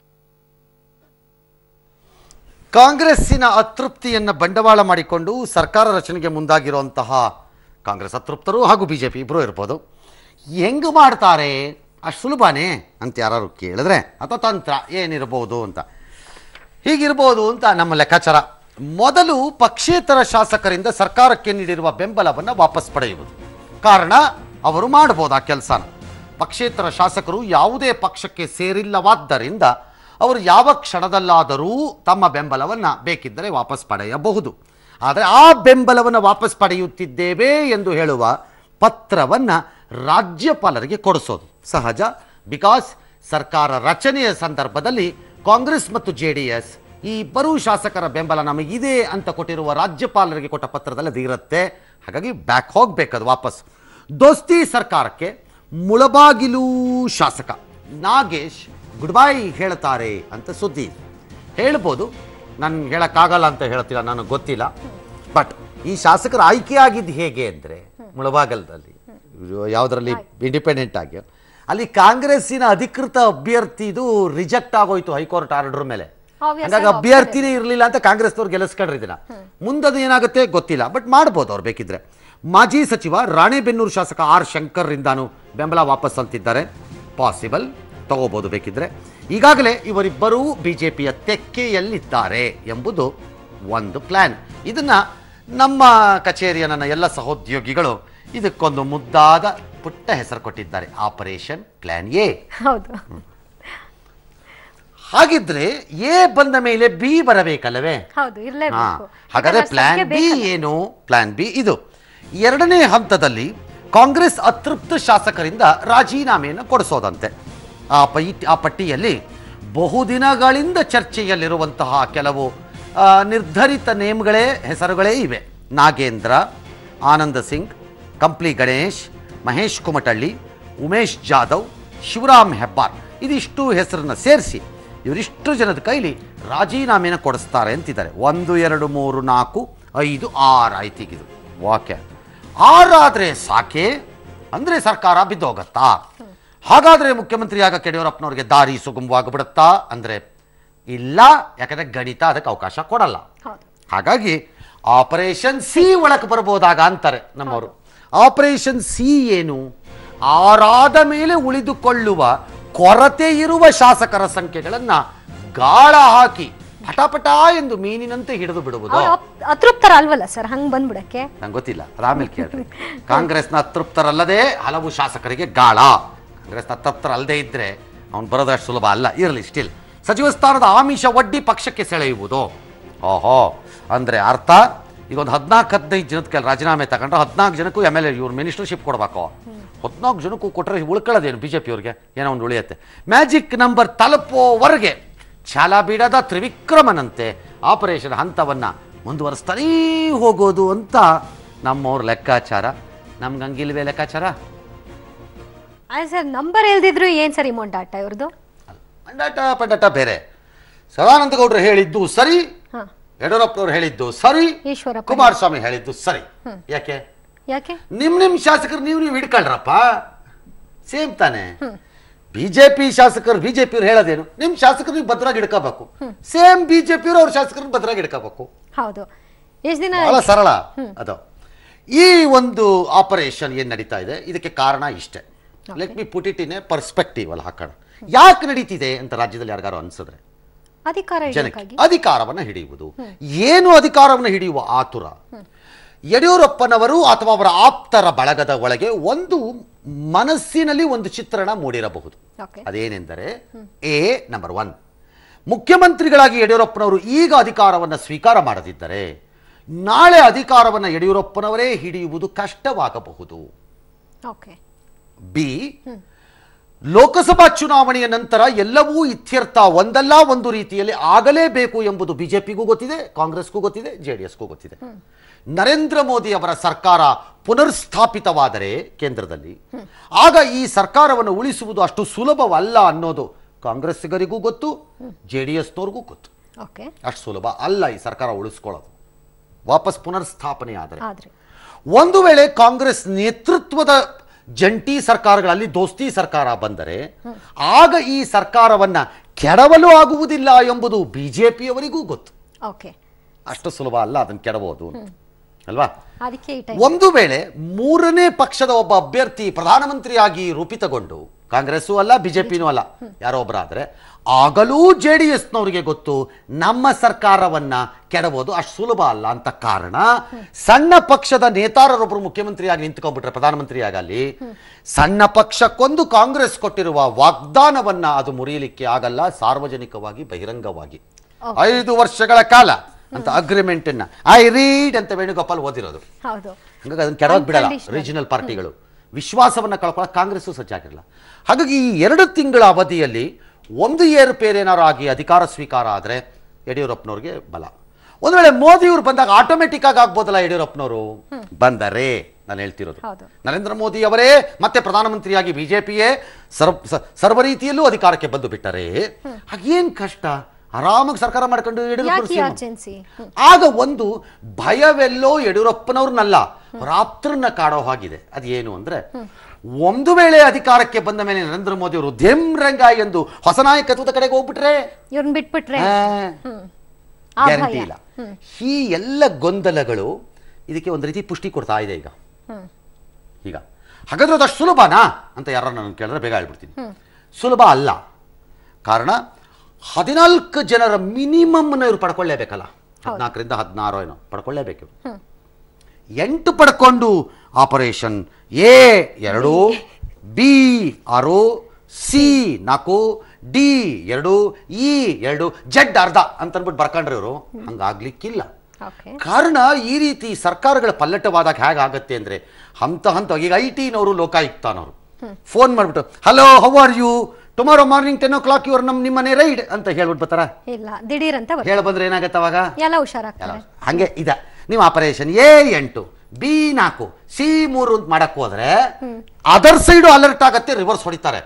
ಕಾಂಗ್ರೆಸ್ಸಿನ ಅತೃಪ್ತಿಯನ್ನು ಬಂಡವಾಳ ಮಾಡಿಕೊಂಡು ಸರ್ಕಾರ ರಚನೆಗೆ ಮುಂದಾಗಿರುವಂತಹ ಕಾಂಗ್ರೆಸ್ ಅತೃಪ್ತರು ಹಾಗೂ ಬಿ ಜೆ ಪಿ ಇಬ್ಬರು ಇರ್ಬೋದು ಹೆಂಗೆ ಮಾಡ್ತಾರೆ ಅಷ್ಟು ಸುಲಭನೇ ಅಂತ ಯಾರು ಕೇಳಿದ್ರೆ ಅಥವಾ ತಂತ್ರ ಏನಿರ್ಬೋದು ಅಂತ ಹೀಗಿರ್ಬೋದು ಅಂತ ನಮ್ಮ ಲೆಕ್ಕಾಚಾರ ಮೊದಲು ಪಕ್ಷೇತರ ಶಾಸಕರಿಂದ ಸರ್ಕಾರಕ್ಕೆ ನೀಡಿರುವ ಬೆಂಬಲವನ್ನು ವಾಪಸ್ ಪಡೆಯುವುದು ಕಾರಣ ಅವರು ಮಾಡಬಹುದು ಆ ಕೆಲಸನ ಪಕ್ಷೇತರ ಶಾಸಕರು ಯಾವುದೇ ಪಕ್ಷಕ್ಕೆ ಸೇರಿಲ್ಲವಾದ್ದರಿಂದ ಅವರು ಯಾವ ಕ್ಷಣದಲ್ಲಾದರೂ ತಮ್ಮ ಬೆಂಬಲವನ್ನು ಬೇಕಿದ್ದರೆ ವಾಪಸ್ ಪಡೆಯಬಹುದು ಆದರೆ ಆ ಬೆಂಬಲವನ್ನು ವಾಪಸ್ ಪಡೆಯುತ್ತಿದ್ದೇವೆ ಎಂದು ಹೇಳುವ ಪತ್ರವನ್ನು ರಾಜ್ಯಪಾಲರಿಗೆ ಕೊಡಿಸೋದು ಸಹಜ ಬಿಕಾಸ್ ಸರ್ಕಾರ ರಚನೆಯ ಸಂದರ್ಭದಲ್ಲಿ ಕಾಂಗ್ರೆಸ್ ಮತ್ತು ಜೆ ಡಿ ಎಸ್ ಈ ಇಬ್ಬರೂ ಶಾಸಕರ ಬೆಂಬಲ ನಮಗಿದೆ ಅಂತ ಕೊಟ್ಟಿರುವ ರಾಜ್ಯಪಾಲರಿಗೆ ಕೊಟ್ಟ ಪತ್ರದಲ್ಲಿ ಅದು ಇರುತ್ತೆ ಹಾಗಾಗಿ ಬ್ಯಾಕ್ ಹೋಗ್ಬೇಕದು ವಾಪಸ್ ದೋಸ್ತಿ ಸರ್ಕಾರಕ್ಕೆ ಮುಳಬಾಗಿಲು ಶಾಸಕ ನಾಗೇಶ್ ಗುಡ್ ಬೈ ಹೇಳ್ತಾರೆ ಅಂತ ಸುದ್ದಿ ಇದೆ. ಹೇಳ್ಬೋದು ನಾನು ಹೇಳಕ್ಕಾಗಲ್ಲ ಅಂತ ಹೇಳ್ತಿಲ್ಲ ನನಗೆ ಗೊತ್ತಿಲ್ಲ ಬಟ್ ಈ ಶಾಸಕರು ಆಯ್ಕೆ ಆಗಿದ್ದು ಹೇಗೆ ಅಂದರೆ ಮುಳಬಾಗಲದಲ್ಲಿ ಯಾವುದರಲ್ಲಿ ಇಂಡಿಪೆಂಡೆಂಟ್ ಆಗಿ ಅಲ್ಲಿ ಕಾಂಗ್ರೆಸ್ಸಿನ ಅಧಿಕೃತ ಅಭ್ಯರ್ಥಿದು ರಿಜೆಕ್ಟ್ ಆಗೋಯ್ತು ಹೈಕೋರ್ಟ್ ಆರ್ಡರ್ ಮೇಲೆ
Obvious
ಹಾಗಾಗಿ
ಆಗಿ
ಅಭ್ಯರ್ಥಿನೇ ಇರಲಿಲ್ಲ ಅಂತ ಕಾಂಗ್ರೆಸ್ನವ್ರು ಗೆಲ್ಲಿಸ್ಕೊಂಡ್ರು ಇದನ್ನ ಮುಂದದು ಏನಾಗುತ್ತೆ ಗೊತ್ತಿಲ್ಲ ಬಟ್ ಮಾಡ್ಬೋದು ಅವ್ರು ಬೇಕಿದ್ರೆ ಮಾಜಿ ಸಚಿವ ರಾಣೆಬೆನ್ನೂರು ಶಾಸಕ ಆರ್ ಶಂಕರ್ರಿಂದಾನು ಬೆಂಬಲ ವಾಪಸ್ ಅಂತಿದ್ದಾರೆ ಪಾಸಿಬಲ್ ತಗೋಬಹುದು ಬೇಕಿದ್ರೆ ಈಗಾಗಲೇ ಇವರಿಬ್ಬರೂ ಬಿಜೆಪಿಯ ತೆಕ್ಕೆಯಲ್ಲಿದ್ದಾರೆ ಎಂಬುದು ಒಂದು ಪ್ಲಾನ್ ಇದನ್ನ ನಮ್ಮ ಕಚೇರಿಯ ನನ್ನ ಎಲ್ಲ ಸಹೋದ್ಯೋಗಿಗಳು ಇದಕ್ಕೊಂದು ಮುದ್ದಾದ ಪುಟ್ಟ ಹೆಸರು ಕೊಟ್ಟಿದ್ದಾರೆ ಆಪರೇಷನ್ ಪ್ಲಾನ್ ಎ
ಹೌದು
ಹಾಗಿದ್ರೆ ಎ ಬಂದ ಮೇಲೆ ಬಿ ಬರಬೇಕಲ್ಲವೇ
ಹೌದು
ಹಾ
ಇರ್ಲೇಬೇಕು
ಹಾಗಾದ್ರೆ
ಯಾಕಂದ್ರೆ
ಪ್ಲಾನ್
ಸಂಖ್ಯೆ
ಬಿ
ಬೇಕಲ್ಲ.
ಏನು ಪ್ಲಾನ್ ಬಿ ಇದು ಎರಡನೇ ಹಂತದಲ್ಲಿ ಕಾಂಗ್ರೆಸ್ ಅತೃಪ್ತ ಶಾಸಕರಿಂದ ರಾಜೀನಾಮೆಯನ್ನು ಕೊಡಿಸೋದಂತೆ ಆ ಪೈ ಆ ಪಟ್ಟಿಯಲ್ಲಿ ಬಹುದಿನಗಳಿಂದ ಚರ್ಚೆಯಲ್ಲಿರುವಂತಹ ಕೆಲವು ಆ, ನಿರ್ಧರಿತ ನೇಮ್ಗಳೇ ಹೆಸರುಗಳೇ ಇವೆ ನಾಗೇಂದ್ರ ಆನಂದ ಸಿಂಗ್ ಕಂಪ್ಲಿ ಗಣೇಶ್ ಮಹೇಶ್ ಕುಮಟಳ್ಳಿ ಉಮೇಶ್ ಜಾಧವ್ ಶಿವರಾಮ್ ಹೆಬ್ಬಾರ್ ಇದಿಷ್ಟು ಹೆಸರನ್ನ ಸೇರಿಸಿ ಇವರಿಷ್ಟು ಜನದ ಕೈಲಿ ರಾಜೀನಾಮೆನ ಕೊಡಿಸ್ತಾರೆ ಅಂತಿದ್ದಾರೆ ಒಂದು ಎರಡು ಮೂರು ನಾಲ್ಕು ಐದು ಆರು ಆಯ್ತಿಗಿದು ಓಕೆ ಆರಾದ್ರೆ ಸಾಕೆ ಅಂದ್ರೆ ಸರ್ಕಾರ ಬಿದ್ದೋಗತ್ತಾ ಹಾಗಾದ್ರೆ ಮುಖ್ಯಮಂತ್ರಿ ಆಗಕ್ಕೆ ಯಡಿಯೂರಪ್ಪನವ್ರಿಗೆ ದಾರಿ ಸುಗಮವಾಗಿಬಿಡುತ್ತಾ ಅಂದ್ರೆ ಇಲ್ಲ ಯಾಕಂದ್ರೆ ಗಣಿತ ಅದಕ್ಕೆ ಅವಕಾಶ ಕೊಡಲ್ಲ
ಹೌದು
ಹಾಗಾಗಿ ಆಪರೇಷನ್ ಸಿ ಒಳಗೆ ಬರ್ಬೋದಾಗ ಅಂತಾರೆ ನಮ್ಮವರು ಆಪರೇಷನ್ ಸಿ ಏನು ಆರಾದ ಮೇಲೆ ಉಳಿದುಕೊಳ್ಳುವ ಕೊರತೆ ಇರುವ ಶಾಸಕರ ಸಂಖ್ಯೆಗಳನ್ನ ಗಾಳ ಹಾಕಿ ಪಟಾಪಟ ಎಂದು ಮೀನಿನಂತೆ ಹಿಡಿದು ಬಿಡುವುದು
ಅವ್ರು ಅಪ್- ಅತೃಪ್ತರ ಅಲ್ವಲ್ಲ ಸರ್ ಹಂಗ್ ಬಂದ್ಬಿಡಕ್ಕೆ
ನಂಗೆ ಗೊತ್ತಿಲ್ಲ ಅದಾಮೇಲೆ ಕೇಳ್ರಿ ಕಾಂಗ್ರೆಸ್ನ ಅತೃಪ್ತರಲ್ಲದೆ ಹಲವು ಶಾಸಕರಿಗೆ ಗಾಳ ಕಾಂಗ್ರೆಸ್ನ ಅತೃಪ್ತರ ಅಲ್ಲದೆ ಇದ್ರೆ ಅವ್ನು ಬರೋದಷ್ಟು ಸುಲಭ ಅಲ್ಲ ಇರಲಿ ಸ್ಟಿಲ್ ಸಚಿವ ಸ್ಥಾನದ ಆಮಿಷ ಒಡ್ಡಿ ಪಕ್ಷಕ್ಕೆ ಸೆಳೆಯುವುದು ಓಹೋ ಅಂದ್ರೆ ಅರ್ಥ ಈಗ ಒಂದು ಹದಿನಾಲ್ಕು ಹದಿನೈದು ಜನದ ಕೆಲ ರಾಜೀನಾಮೆ ತಗೊಂಡ್ರೆ ಹದಿನಾಲ್ಕು ಜನಕ್ಕೂ ಎಮ್ ಎಲ್ ಎ ಇವ್ರು ಮಿನಿಸ್ಟರ್ಶಿಪ್ ಕೊಡಬೇಕು ಹದಿನಾಲ್ಕು ಜನಕ್ಕೂ ಕೊಟ್ಟರೆ ಉಳ್ಕೊಳ್ಳೋದೇನು ಬಿ ಜೆ ಪಿಯವ್ರಿಗೆ ಏನೋ ಒಂದು ಉಳಿಯುತ್ತೆ ಮ್ಯಾಜಿಕ್ ನಂಬರ್ ತಲುಪೋವರೆಗೆ ಛಲ ಬಿಡದ ತ್ರಿವಿಕ್ರಮನಂತೆ ಆಪರೇಷನ್ ಹಂತವನ್ನ ಮುಂದುವರಿಸ್ತಾನೇ ಹೋಗೋದು ಅಂತ ನಮ್ಮವ್ರ ಲೆಕ್ಕಾಚಾರ ನಮ್ಗೆ ಹಂಗಿಲ್ವೇ ಲೆಕ್ಕಾಚಾರ
ಆಯ್ತು ಸರ್ ನಂಬರ್ ಎಲ್ದಿದ್ರು ಏನ್ ಸರ್ ಇಮೌಂಟ್ ಡಾಟಾ ಇವ್ರದ್ದು
ಪಂಡಾಟ ಪಂಡಾಟ ಬೇರೆ ಸದಾನಂದ ಗೌಡರು ಹೇಳಿದ್ದು ಸರಿ
ಹಾ
ಯಡಿಯೂರಪ್ಪನವ್ರು ಹೇಳಿದ್ದು ಸರಿ
ಈಶ್ವರಪ್ಪ
ಕುಮಾರಸ್ವಾಮಿ ಹೇಳಿದ್ದು ಸರಿ ಯಾಕೆ
ಯಾಕೆ
ನಿಮ್ ನಿಮ್ ಶಾಸಕರು ನೀವು ನೀವು ಹಿಡ್ಕೊಳ್ರಪ್ಪ ಸೇಮ್ ತಾನೆ ಬಿಜೆಪಿ ಶಾಸಕರು ಬಿಜೆಪಿ ಅವ್ರು ಹೇಳೋದೇನು ನಿಮ್ ಶಾಸಕರು ನೀವು ಭದ್ರಾಗಿ ಹಿಡ್ಕೋಬೇಕು ಸೇಮ್ ಬಿಜೆಪಿ ಅವ್ರ ಶಾಸಕರು ಭದ್ರಾಗಿ ಹಿಡ್ಕೋಬೇಕು
ಹೌದು ಎಷ್ಟ್ ದಿನ
ಬಹಳ ಸರಳ ಅದು ಈ ಒಂದು ಆಪರೇಷನ್ ಏನ್ ನಡೀತಾ ಇದೆ ಇದಕ್ಕೆ ಕಾರಣ ಇಷ್ಟೇ let me put it in a perspective ಅಲ್ಲಿ ಹಾಕೋಣ ಯಾಕೆ ನಡೀತಿದೆ ಅಂತ ರಾಜ್ಯದಲ್ಲಿ ಯಾರಿಗಾರು ಅನ್ಸಿದ್ರೆ
ಅಧಿಕಾರ
ಜನಕ್ಕೆ
ಇಡಕ್ಕಾಗಿ
ಅಧಿಕಾರವನ್ನು ಹಿಡಿಯುವುದು ಏನು ಅಧಿಕಾರವನ್ನು ಹಿಡಿಯುವ ಆತುರ ಯಡಿಯೂರಪ್ಪನವರು ಅಥವಾ ಅವರ ಆಪ್ತರ ಬಳಗದ ಒಳಗೆ ಒಂದು ಮನಸ್ಸಿನಲ್ಲಿ ಒಂದು ಚಿತ್ರಣ ಮೂಡಿರಬಹುದು
ಓಕೆ
ಅದೇನೆಂದರೆ ಎ ನಂಬರ್ ಒನ್ ಮುಖ್ಯಮಂತ್ರಿಗಳಾಗಿ ಯಡಿಯೂರಪ್ಪನವರು ಈಗ ಅಧಿಕಾರವನ್ನು ಸ್ವೀಕಾರ ಮಾಡದಿದ್ದರೆ ನಾಳೆ ಅಧಿಕಾರವನ್ನು ಯಡಿಯೂರಪ್ಪನವರೇ ಹಿಡಿಯುವುದು ಕಷ್ಟವಾಗಬಹುದು
ಓಕೆ
ಬಿ ಲೋಕಸಭಾ ಚುನಾವಣೆಯ ನಂತರ ಎಲ್ಲವೂ ಇತ್ಯರ್ಥ ಒಂದಲ್ಲ ಒಂದು ರೀತಿಯಲ್ಲಿ ಆಗಲೇಬೇಕು ಎಂಬುದು ಬಿಜೆಪಿಗೂ ಗೊತ್ತಿದೆ ಕಾಂಗ್ರೆಸ್ಗೂ ಗೊತ್ತಿದೆ ಜೆ ಡಿ ಎಸ್ಗೂ ಗೊತ್ತಿದೆ ನರೇಂದ್ರ ಮೋದಿ ಅವರ ಸರ್ಕಾರ ಪುನರ್ಸ್ಥಾಪಿತವಾದರೆ ಕೇಂದ್ರದಲ್ಲಿ ಆಗ ಈ ಸರ್ಕಾರವನ್ನು ಉಳಿಸುವುದು ಅಷ್ಟು ಸುಲಭವಲ್ಲ ಅನ್ನೋದು ಕಾಂಗ್ರೆಸ್ಸಿಗರಿಗೂ ಗೊತ್ತು ಜೆ ಡಿ ಎಸ್ನವ್ರಿಗೂ ಗೊತ್ತು
ಓಕೆ
ಅಷ್ಟು ಸುಲಭ ಅಲ್ಲ ಈ ಸರ್ಕಾರ ಉಳಿಸ್ಕೊಳ್ಳೋದು ವಾಪಸ್ ಪುನರ್ಸ್ಥಾಪನೆ ಆದರೆ
ಆದ್ರೆ
ಒಂದು ವೇಳೆ ಕಾಂಗ್ರೆಸ್ ನೇತೃತ್ವದ ಜಂಟಿ ಸರ್ಕಾರಗಳಲ್ಲಿ ದೋಸ್ತಿ ಸರ್ಕಾರ ಬಂದರೆ ಆಗ ಈ ಸರ್ಕಾರವನ್ನ ಕೆಡವಲು ಆಗುವುದಿಲ್ಲ ಎಂಬುದು ಬಿಜೆಪಿಯವರಿಗೂ ಗೊತ್ತು
ಓಕೆ
ಅಷ್ಟು ಸುಲಭ ಅಲ್ಲ ಅದನ್ನು ಕೆಡಬಹುದು ಅಲ್ವಾ
ಅದಕ್ಕೆ ಈ ಟೈಮ್
ಒಂದು ವೇಳೆ ಮೂರನೇ ಪಕ್ಷದ ಒಬ್ಬ ಅಭ್ಯರ್ಥಿ ಪ್ರಧಾನಮಂತ್ರಿಯಾಗಿ ರೂಪಿತಗೊಂಡು ಕಾಂಗ್ರೆಸ್ಸು ಅಲ್ಲ ಬಿಜೆಪಿನೂ ಅಲ್ಲ ಯಾರೋ ಒಬ್ಬರಾದ್ರೆ ಆಗಲೂ ಜೆ ಡಿ ಎಸ್ನವ್ರಿಗೆ ಗೊತ್ತು ನಮ್ಮ ಸರ್ಕಾರವನ್ನ ಕೆಡಬೋದು ಅಷ್ಟು ಸುಲಭ ಅಲ್ಲ ಅಂತ ಕಾರಣ ಸಣ್ಣ ಪಕ್ಷದ ನೇತಾರರೊಬ್ಬರು ಮುಖ್ಯಮಂತ್ರಿಯಾಗಿ ನಿಂತ್ಕೊಂಡ್ಬಿಟ್ರೆ ಪ್ರಧಾನಮಂತ್ರಿಯಾಗಿ ಅಲ್ಲಿ ಸಣ್ಣ ಪಕ್ಷಕ್ಕೊಂದು ಕಾಂಗ್ರೆಸ್ ಕೊಟ್ಟಿರುವ ವಾಗ್ದಾನವನ್ನ ಅದು ಮುರಿಯಲಿಕ್ಕೆ ಆಗಲ್ಲ ಸಾರ್ವಜನಿಕವಾಗಿ ಬಹಿರಂಗವಾಗಿ ಐದು ವರ್ಷಗಳ ಕಾಲ ಅಂತ ಅಗ್ರಿಮೆಂಟ್ ಅನ್ನ ಐ ರೀಡ್ ಅಂತ ವೇಣುಗೋಪಾಲ್ ಓದಿರೋದು
ಹೌದು
ಹಾಗಾಗಿ ಅದನ್ನ ಕೆಡೋದು ಬಿಡಲ್ಲ
Unconditional.
ರೀಜನಲ್ ಪಾರ್ಟಿಗಳು ವಿಶ್ವಾಸವನ್ನ ಕಳ್ಕೊಳ್ಳೋಕೆ ಕಾಂಗ್ರೆಸ್ಸು ಸಜ್ಜಾಗಿರಲ್ಲ ಹಾಗಾಗಿ ಈ ಎರಡು ತಿಂಗಳ ಅವಧಿಯಲ್ಲಿ ಒಂದು ಏರುಪೇರೇನಾರು ಆಗಿ ಅಧಿಕಾರ ಸ್ವೀಕಾರ ಆದರೆ ಯಡಿಯೂರಪ್ಪನವ್ರಿಗೆ ಬಲ ಒಂದು ವೇಳೆ ಮೋದಿಯವರು ಬಂದಾಗ ಆಟೋಮೆಟಿಕ್ ಆಗಿ ಆಗ್ಬೋದಲ್ಲ ಯಡಿಯೂರಪ್ಪನವರು ಬಂದರೆ ನಾನು ಹೇಳ್ತಿರೋದು
ಹೌದು.
ನರೇಂದ್ರ ಮೋದಿ ಅವರೇ ಮತ್ತೆ ಪ್ರಧಾನಮಂತ್ರಿಯಾಗಿ ಬಿಜೆಪಿಯೇ ಸರ್ವ ಸ- ಸರ್ವ ರೀತಿಯಲ್ಲೂ ಅಧಿಕಾರಕ್ಕೆ ಬಂದು ಬಿಟ್ಟರೆ ಹಾಗೇನ್ ಕಷ್ಟ ಆರಾಮಾಗಿ ಸರ್ಕಾರ ಮಾಡ್ಕೊಂಡು ಯಡಿಯೂರಪ್ಪ
ಯಾಕೆ
CM.
ಅರ್ಜೆನ್ಸಿ
ಆಗ ಒಂದು ಭಯವೆಲ್ಲೋ ಯಡಿಯೂರಪ್ಪನವ್ರನ್ನಲ್ಲ ರಾತ್ರನ್ನ ಕಾಡೋ ಹಾಗಿದೆ ಅದೇನು ಅಂದ್ರೆ ಒಂದು ವೇಳೆ ಅಧಿಕಾರಕ್ಕೆ ಬಂದ ಮೇಲೆ ನರೇಂದ್ರ ಮೋದಿ ಅವರು ಧೆಮ್ ರಂಗ ಎಂದು ಹೊಸ ನಾಯಕತ್ವದ ಕಡೆಗೆ ಹೋಗ್ಬಿಟ್ರೆ
ಇವ್ರನ್ನ ಬಿಟ್ಬಿಟ್ರೆ
ಆ,
ಆ
ಗ್ಯಾರಂಟಿ
ಭಯ.
ಇಲ್ಲ ಈ ಎಲ್ಲ ಗೊಂದಲಗಳು ಇದಕ್ಕೆ ಒಂದು ರೀತಿ ಪುಷ್ಟಿ ಕೊಡ್ತಾ ಇದೆ ಈಗ ಈಗ ಹಾಗಾದ್ರೆ ಅದು ಅಷ್ಟು ಸುಲಭನಾ ಅಂತ ಯಾರು ನಾನು ಕೇಳಿದ್ರೆ ಬೇಗ ಹೇಳ್ಬಿಡ್ತೀನಿ ಸುಲಭ ಅಲ್ಲ ಕಾರಣ ಹದಿನಾಲ್ಕು ಜನರ ಮಿನಿಮಮ್ನ ಇವ್ರು ಪಡ್ಕೊಳ್ಳೇಬೇಕಲ್ಲ ಹದಿನಾಲ್ಕರಿಂದ ಹದಿನಾರು ಏನೋ ಪಡ್ಕೊಳ್ಳೇಬೇಕು ಇವ್ರು. ಎಂಟು ಪಡ್ಕೊಂಡು ಆಪರೇಷನ್ ಎ ಎರಡು ಬಿ ಆರು ಸಿ ನಾಲ್ಕು ಡಿ ಎರಡು ಇ ಎರಡು ಜೆಡ್ ಅರ್ಧ ಅಂತ ಅಂದ್ಬಿಟ್ಟು ಬರ್ಕೊಂಡ್ರೆ ಇವರು ಹಂಗಾಗ್ಲಿಕ್ಕಿಲ್ಲ
ಓಕೆ
ಕಾರಣ ಈ ರೀತಿ ಸರ್ಕಾರಗಳ ಪಲ್ಲಟವಾದಾಗ ಹೇಗಾಗತ್ತೆ ಅಂದ್ರೆ ಹಂತ ಹಂತ ಈಗ ಐ ಟಿನವರು ಲೋಕಾಯುಕ್ತನವರು ಫೋನ್ ಮಾಡ್ಬಿಟ್ಟು hello how are you tomorrow morning ten o'clock ಇವ್ರು ನಮ್ಮ ನಿಮ್ಮನೆ ರೈಡ್ ಅಂತ ಹೇಳ್ಬಿಟ್ಟು ಬರ್ತಾರ
ಇಲ್ಲ ದಿಢೀರ್ ಅಂತ ಬರ್ತಾರೆ.
ಹೇಳ ಬಂದ್ರೆ ಏನಾಗತ್ತೆ ಅವಾಗ
ಎಲ್ಲ ಹುಷಾರಾಗ್ತಾರೆ
ಹಂಗೆ ಇದ ನೀವು ಆಪರೇಷನ್ ಎ ಎಂಟು ಬಿ ನಾಲ್ಕು ಸಿ ಮೂರು ಅಂತ ಮಾಡಕ್ ಹೋದ್ರೆ ಅದರ್ ಸೈಡು ಅಲರ್ಟ್ ಆಗತ್ತೆ ರಿವರ್ಸ್ ಹೊಡಿತಾರೆ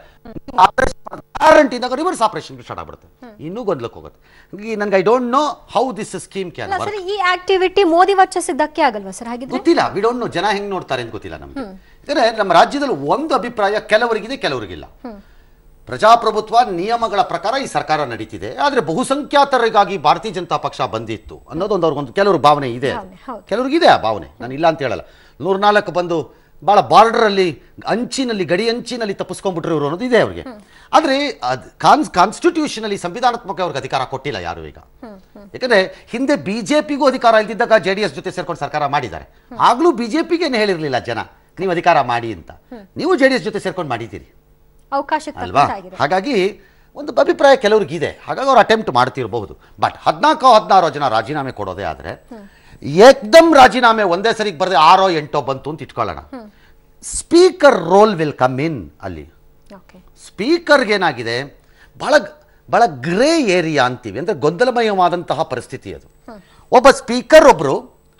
ಗ್ಯಾರಂಟಿ ರಿವರ್ಸ್ ಆಪರೇಷನ್ ಸ್ಟಾರ್ಟ್ ಆಗ್ಬಿಡುತ್ತೆ ಇನ್ನೂ ಗೊಂದಲಕ್ಕೆ ಹೋಗುತ್ತೆ ಈ ನನ್ಗೆ I don't know how this scheme can
ಅಲ್ಲ ಸರ್ ಈ ಆಕ್ಟಿವಿಟಿ ಮೋದಿ ವರ್ಚಸ್ಸಿಗೆ ಧಕ್ಕೆ ಆಗಲ್ವಾ ಸರ್ ಹಾಗಿದ್ರೆ
ಗೊತ್ತಿಲ್ಲ ವಿ ಡೋಂಟ್ ನೋ ಜನ ಹೆಂಗ್ ನೋಡ್ತಾರೆ ಅಂತ ಗೊತ್ತಿಲ್ಲ ನಮ್ಗೆ ಯಾಕಂದ್ರೆ ನಮ್ಮ ರಾಜ್ಯದಲ್ಲಿ ಒಂದು ಅಭಿಪ್ರಾಯ ಕೆಲವರಿಗಿದೆ ಕೆಲವರಿಗಿಲ್ಲ ಪ್ರಜಾಪ್ರಭುತ್ವ ನಿಯಮಗಳ ಪ್ರಕಾರ ಈ ಸರ್ಕಾರ ನಡೀತಿದೆ ಆದ್ರೆ ಬಹುಸಂಖ್ಯಾತರಿಗಾಗಿ ಭಾರತೀಯ ಜನತಾ ಪಕ್ಷ ಬಂದಿತ್ತು ಅನ್ನೋದೊಂದು ಅವ್ರಿಗೊಂದು ಕೆಲವರು ಭಾವನೆ ಇದೆ ಅದು.
ಭಾವನೆ, ಹೌದು.
ಕೆಲವ್ರಿಗಿದೆ ಆ ಭಾವನೆ ನಾನು ಇಲ್ಲ ಅಂತ ಹೇಳಲ್ಲ ನೂರ್ನಾಲ್ಕು ಬಂದು ಬಹಳ ಬಾರ್ಡರ್ ಅಲ್ಲಿ ಅಂಚಿನಲ್ಲಿ ಗಡಿ ಅಂಚಿನಲ್ಲಿ ತಪ್ಪಿಸ್ಕೊಂಡ್ಬಿಟ್ರು ಇವರು ಅನ್ನೋದು ಇದೆ ಅವ್ರಿಗೆ ಆದ್ರೆ ಅದ್ ಕಾನ್ಸ್ ಕಾನ್ಸ್ಟಿಟ್ಯೂಷನಲ್ಲಿ ಸಂವಿಧಾನಾತ್ಮಕ ಅವ್ರಿಗೆ ಅಧಿಕಾರ ಕೊಟ್ಟಿಲ್ಲ ಯಾರು ಈಗ ಯಾಕಂದ್ರೆ ಹಿಂದೆ ಬಿಜೆಪಿಗೂ ಅಧಿಕಾರ ಇಲ್ದಿದ್ದಾಗ ಜೆ ಡಿ ಎಸ್ ಜೊತೆ ಸೇರ್ಕೊಂಡು ಸರ್ಕಾರ ಮಾಡಿದ್ದಾರೆ ಆಗ್ಲೂ ಬಿಜೆಪಿಗೆ ಏನು ಹೇಳಿರ್ಲಿಲ್ಲ ಜನ ನೀವು ಅಧಿಕಾರ ಮಾಡಿ ಅಂತ ನೀವು ಜೆ ಡಿ ಎಸ್ ಜೊತೆ ಸೇರ್ಕೊಂಡು ಮಾಡಿದ್ದೀರಿ
ಅವಕಾಶಕ್ಕೆ
ಅಲ್ವಾ
ತಕ್ಕಂತಾಗಿದೆ
ಹಾಗಾಗಿ ಒಂದು ಅಭಿಪ್ರಾಯ ಕೆಲವ್ರಿಗಿದೆ ಹಾಗಾಗಿ ಅವ್ರು ಅಟೆಂಪ್ಟ್ ಮಾಡ್ತಿರಬಹುದು ಬಟ್ ಹದಿನಾಲ್ಕು ಹದಿನಾರು ಜನ ರಾಜೀನಾಮೆ ಕೊಡೋದೇ ಆದ್ರೆ ಏಕ್ದಮ್ ರಾಜೀನಾಮೆ ಒಂದೇ ಸರಿಗೆ ಬರದೆ ಆರೋ ಎಂಟೋ ಬಂತು ಅಂತ ಇಟ್ಕೊಳ್ಳೋಣ speaker role will come in ಅಲ್ಲಿ
ಓಕೆ
ಸ್ಪೀಕರ್ಗೆ ಏನಾಗಿದೆ ಬಹಳ ಬಹಳ ಗ್ರೇ ಏರಿಯಾ ಅಂತೀವಿ ಅಂದ್ರೆ ಗೊಂದಲಮಯವಾದಂತಹ ಪರಿಸ್ಥಿತಿ ಅದು ಒಬ್ಬ ಸ್ಪೀಕರ್ ಒಬ್ರು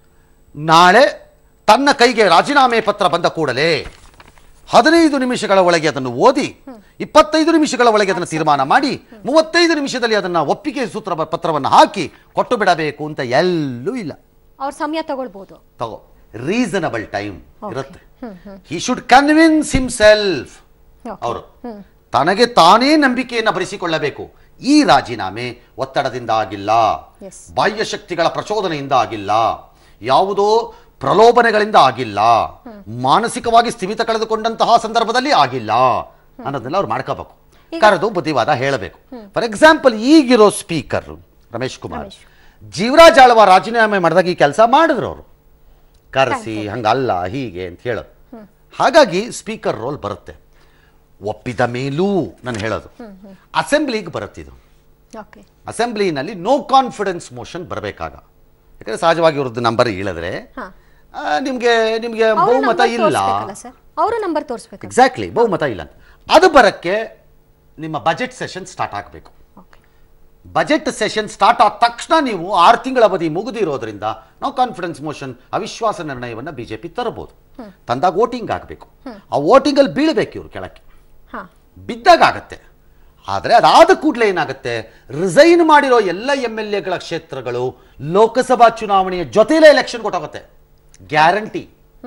ನಾಳೆ ತನ್ನ ಕೈಗೆ ರಾಜೀನಾಮೆ ಪತ್ರ ಬಂದ ಕೂಡಲೇ ಹದಿನೈದು ನಿಮಿಷಗಳ ಒಳಗೆ ಅದನ್ನು ಓದಿ ಇಪ್ಪತ್ತೈದು ನಿಮಿಷಗಳ ಒಳಗೆ ಅದನ್ನು ತೀರ್ಮಾನ ಮಾಡಿ ಮೂವತ್ತೈದು ನಿಮಿಷದಲ್ಲಿ ಅದನ್ನ ಒಪ್ಪಿಗೆ ಸೂತ್ರ ಪತ್ರವನ್ನು ಹಾಕಿ ಕೊಟ್ಟು ಬಿಡಬೇಕು ಅಂತ ಎಲ್ಲೂ ಇಲ್ಲ
ಅವ್ರ ಸಮಯ ತಗೊಳ್ಬಹುದು
ತಗೋ ರೀಸನಬಲ್ ಟೈಮ್ ಇರುತ್ತೆ ಹಿ ಶುಡ್ ಕನ್ವಿನ್ಸ್ ಹಿಮ್ಸೆಲ್ಫ್ ಅವರು ತನಗೆ ತಾನೇ ನಂಬಿಕೆಯನ್ನು ಭರಿಸಿಕೊಳ್ಳಬೇಕು ಈ ರಾಜೀನಾಮೆ ಒತ್ತಡದಿಂದ ಆಗಿಲ್ಲ
Yes.
ಬಾಹ್ಯ ಶಕ್ತಿಗಳ ಪ್ರಚೋದನೆಯಿಂದ ಆಗಿಲ್ಲ ಯಾವುದೋ ಪ್ರಲೋಭನೆಗಳಿಂದ ಆಗಿಲ್ಲ ಮಾನಸಿಕವಾಗಿ ಸ್ಥಿಮಿತ ಕಳೆದುಕೊಂಡಂತಹ ಸಂದರ್ಭದಲ್ಲಿ ಆಗಿಲ್ಲ ಅನ್ನೋದನ್ನೆಲ್ಲ ಅವ್ರು ಮಾಡ್ಕೋಬೇಕು ಕರೆದು ಬುದ್ಧಿವಾದ ಹೇಳಬೇಕು ಫಾರ್ ಎಕ್ಸಾಂಪಲ್ ಈಗಿರೋ ಸ್ಪೀಕರ್ ರಮೇಶ್ ಕುಮಾರ್ ಜೀವರಾಜ್ ಆಳ್ವ ರಾಜೀನಾಮೆ ಮಾಡಿದಾಗ ಈ ಕೆಲಸ ಮಾಡಿದ್ರು ಅವರು ಕರೆಸಿ ಹಂಗಲ್ಲ ಹೀಗೆ ಅಂತ ಹೇಳೋದು ಹಾಗಾಗಿ ಸ್ಪೀಕರ್ ರೋಲ್ ಬರುತ್ತೆ ಒಪ್ಪಿದ ಮೇಲೂ ನಾನು ಹೇಳೋದು ಅಸೆಂಬ್ಲಿಗೆ ಬರುತ್ತಿದ್ದು
ಓಕೆ
ಅಸೆಂಬ್ಲಿನಲ್ಲಿ ನೋ ಕಾನ್ಫಿಡೆನ್ಸ್ ಮೋಷನ್ ಬರಬೇಕಾಗ ಯಾಕಂದ್ರೆ ಸಹಜವಾಗಿ ಇವ್ರದ್ದು ನಂಬರ್ ಇಳಿದ್ರೆ
ಹಾ.
ಆ, ನಿಮ್ಗೆ ನಿಮ್ಗೆ
ಅವ್ರ
ಬಹುಮತ
ನಂಬರ್
ಇಲ್ಲ
ತೋರಿಸ್ಬೇಕಲ್ಲ ಸರ್ ಅವರು ನಂಬರ್ ತೋರಿಸ್ಬೇಕು
ಎಕ್ಸಾಕ್ಟ್ಲಿ ಬಹುಮತ ಇಲ್ಲ ಅಂತ ಅದು ಬರಕ್ಕೆ ನಿಮ್ಮ ಬಜೆಟ್ ಸೆಷನ್ ಸ್ಟಾರ್ಟ್ ಆಗಬೇಕು
ಓಕೆ
ಬಜೆಟ್ ಸೆಷನ್ ಸ್ಟಾರ್ಟ್ ಆದ ತಕ್ಷಣ ನೀವು ಆರು ತಿಂಗಳ ಅವಧಿ ಮುಗಿದಿರೋದ್ರಿಂದ ನಾವು ಕಾನ್ಫಿಡೆನ್ಸ್ ಮೋಷನ್ ಅವಿಶ್ವಾಸ ನಿರ್ಣಯವನ್ನು ಬಿಜೆಪಿ ತರಬಹುದು ತಂದಾಗ ವೋಟಿಂಗ್ ಆಗಬೇಕು ಆ ವೋಟಿಂಗ್ ಅಲ್ಲಿ ಬೀಳ್ಬೇಕು ಇವ್ರು ಕೆಳಕ್ಕೆ
ಹಾ
ಬಿದ್ದಾಗ ಆಗತ್ತೆ ಆದರೆ ಅದಾದ ಕೂಡಲೇ ಏನಾಗುತ್ತೆ ರಿಸೈನ್ ಮಾಡಿರೋ ಎಲ್ಲ ಎಮ್ ಎಲ್ ಎಗಳ ಕ್ಷೇತ್ರಗಳು ಲೋಕಸಭಾ ಚುನಾವಣೆಯ ಜೊತೆಲೇ ಎಲೆಕ್ಷನ್ ಕೊಟ್ಟೋಗುತ್ತೆ ಗ್ಯಾರಂಟಿ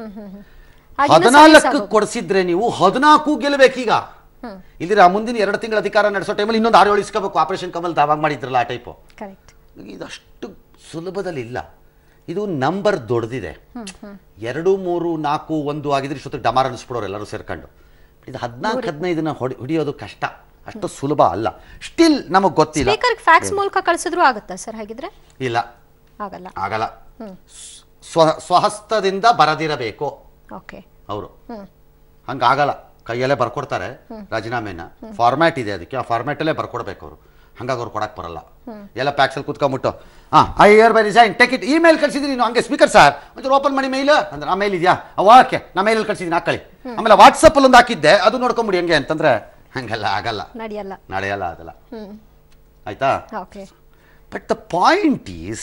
ಹಾಗಿನ
ಹದಿನಾಲ್ಕು
ಸಲೀಸಾಗೋದು.
ಕೊಡಿಸಿದ್ರೆ ನೀವು ಹದಿನಾಲ್ಕು ಗೆಲ್ಲಬೇಕೀಗ ಇಲ್ದಿರ ಮುಂದಿನ ಎರಡು ತಿಂಗಳ ಅಧಿಕಾರ ನಡೆಸೋ ಟೈಮಲ್ಲಿ ಇನ್ನೊಂದು ಆರು ಇಸ್ಕೋಬೇಕು ಆಪರೇಷನ್ ಕಮಲ್ ದಾವಾಗ ಮಾಡಿದ್ರಲ್ಲ ಆ ಟೈಪು
ಕರೆಕ್ಟ್
ಇದಷ್ಟು ಸುಲಭದಲ್ಲಿ ಇಲ್ಲ ಇದು ನಂಬರ್ ದೊಡ್ಡದಿದೆ ಎರಡು ಮೂರು ನಾಲ್ಕು ಒಂದು ಆಗಿದ್ರೆ ಇಷ್ಟೊತ್ತು ಡಮಾರ್ ಅನಿಸ್ಬಿಡೋರು ಎಲ್ಲರೂ ಸೇರ್ಕೊಂಡು ಇದು ಹದಿನಾಲ್ಕು ಹದಿನೈದನ್ನ ಹೊಡಿ ಹೊಡಿಯೋದು ಕಷ್ಟ ಅಷ್ಟು ಸುಲಭ ಅಲ್ಲ ಸ್ಟಿಲ್ ನಮಗೆ ಗೊತ್ತಿಲ್ಲ
ಸ್ಪೀಕರ್ ಫ್ಯಾಕ್ಸ್ ಮೂಲಕ ಕಳಿಸಿದ್ರು ಆಗುತ್ತಾ ಸರ್ ಹಾಗಿದ್ರೆ
ಇಲ್ಲ
ಆಗಲ್ಲ
ಆಗಲ್ಲ ಸ್ವ ಸ್ವಹಸ್ತದಿಂದ ಬರದಿರಬೇಕು
ಓಕೆ
ಅವರು ಹಂಗಾಗಲ್ಲ ಕೈಯಲ್ಲೇ ಬರ್ಕೊಡ್ತಾರೆ ರಾಜೀನಾಮೆನ ಫಾರ್ಮ್ಯಾಟ್ ಇದೆ ಅದಕ್ಕೆ ಆ ಫಾರ್ಮ್ಯಾಟಲ್ಲೇ ಬರ್ಕೊಡ್ಬೇಕು ಅವರು ಹಂಗಾಗಿ ಅವ್ರು ಕೊಡಕ್ ಬರಲ್ಲ ಎಲ್ಲ ಪ್ಯಾಕ್ಸಲ್ಲಿ ಕುತ್ಕೊಂಬಿಟ್ಟು ಹಾ I hereby resign take it email ಕಳ್ಸಿದ್ರಿ ನೀವು ಹಂಗೆ ಸ್ಪೀಕರ್ ಸರ್ ಒಂಚೂರು ಓಪನ್ ಮಾಡಿ ಮೇಲ್ ಅಂದ್ರೆ ಆ ಮೇಲ್ ಇದೆಯಾ ಓಕೆ ನಾ ಮೇಲಲ್ಲಿ ಕಳ್ಸಿದ್ದೀನಿ ಹಾಕಳಿ ಆಮೇಲೆ ವಾಟ್ಸಪ್ ಅಲ್ಲಿ ಒಂದು ಹಾಕಿದ್ದೆ ಅದು ನೋಡ್ಕೊಂಬಿಡಿ ಹೆಂಗೆ ಅಂತಂದ್ರೆ ಹಂಗೆಲ್ಲ ಆಗಲ್ಲ
ನಡೆಯಲ್ಲ
ನಡೆಯಲ್ಲ ಅದಲ್ಲ ಆಯ್ತಾ
okay
but the point is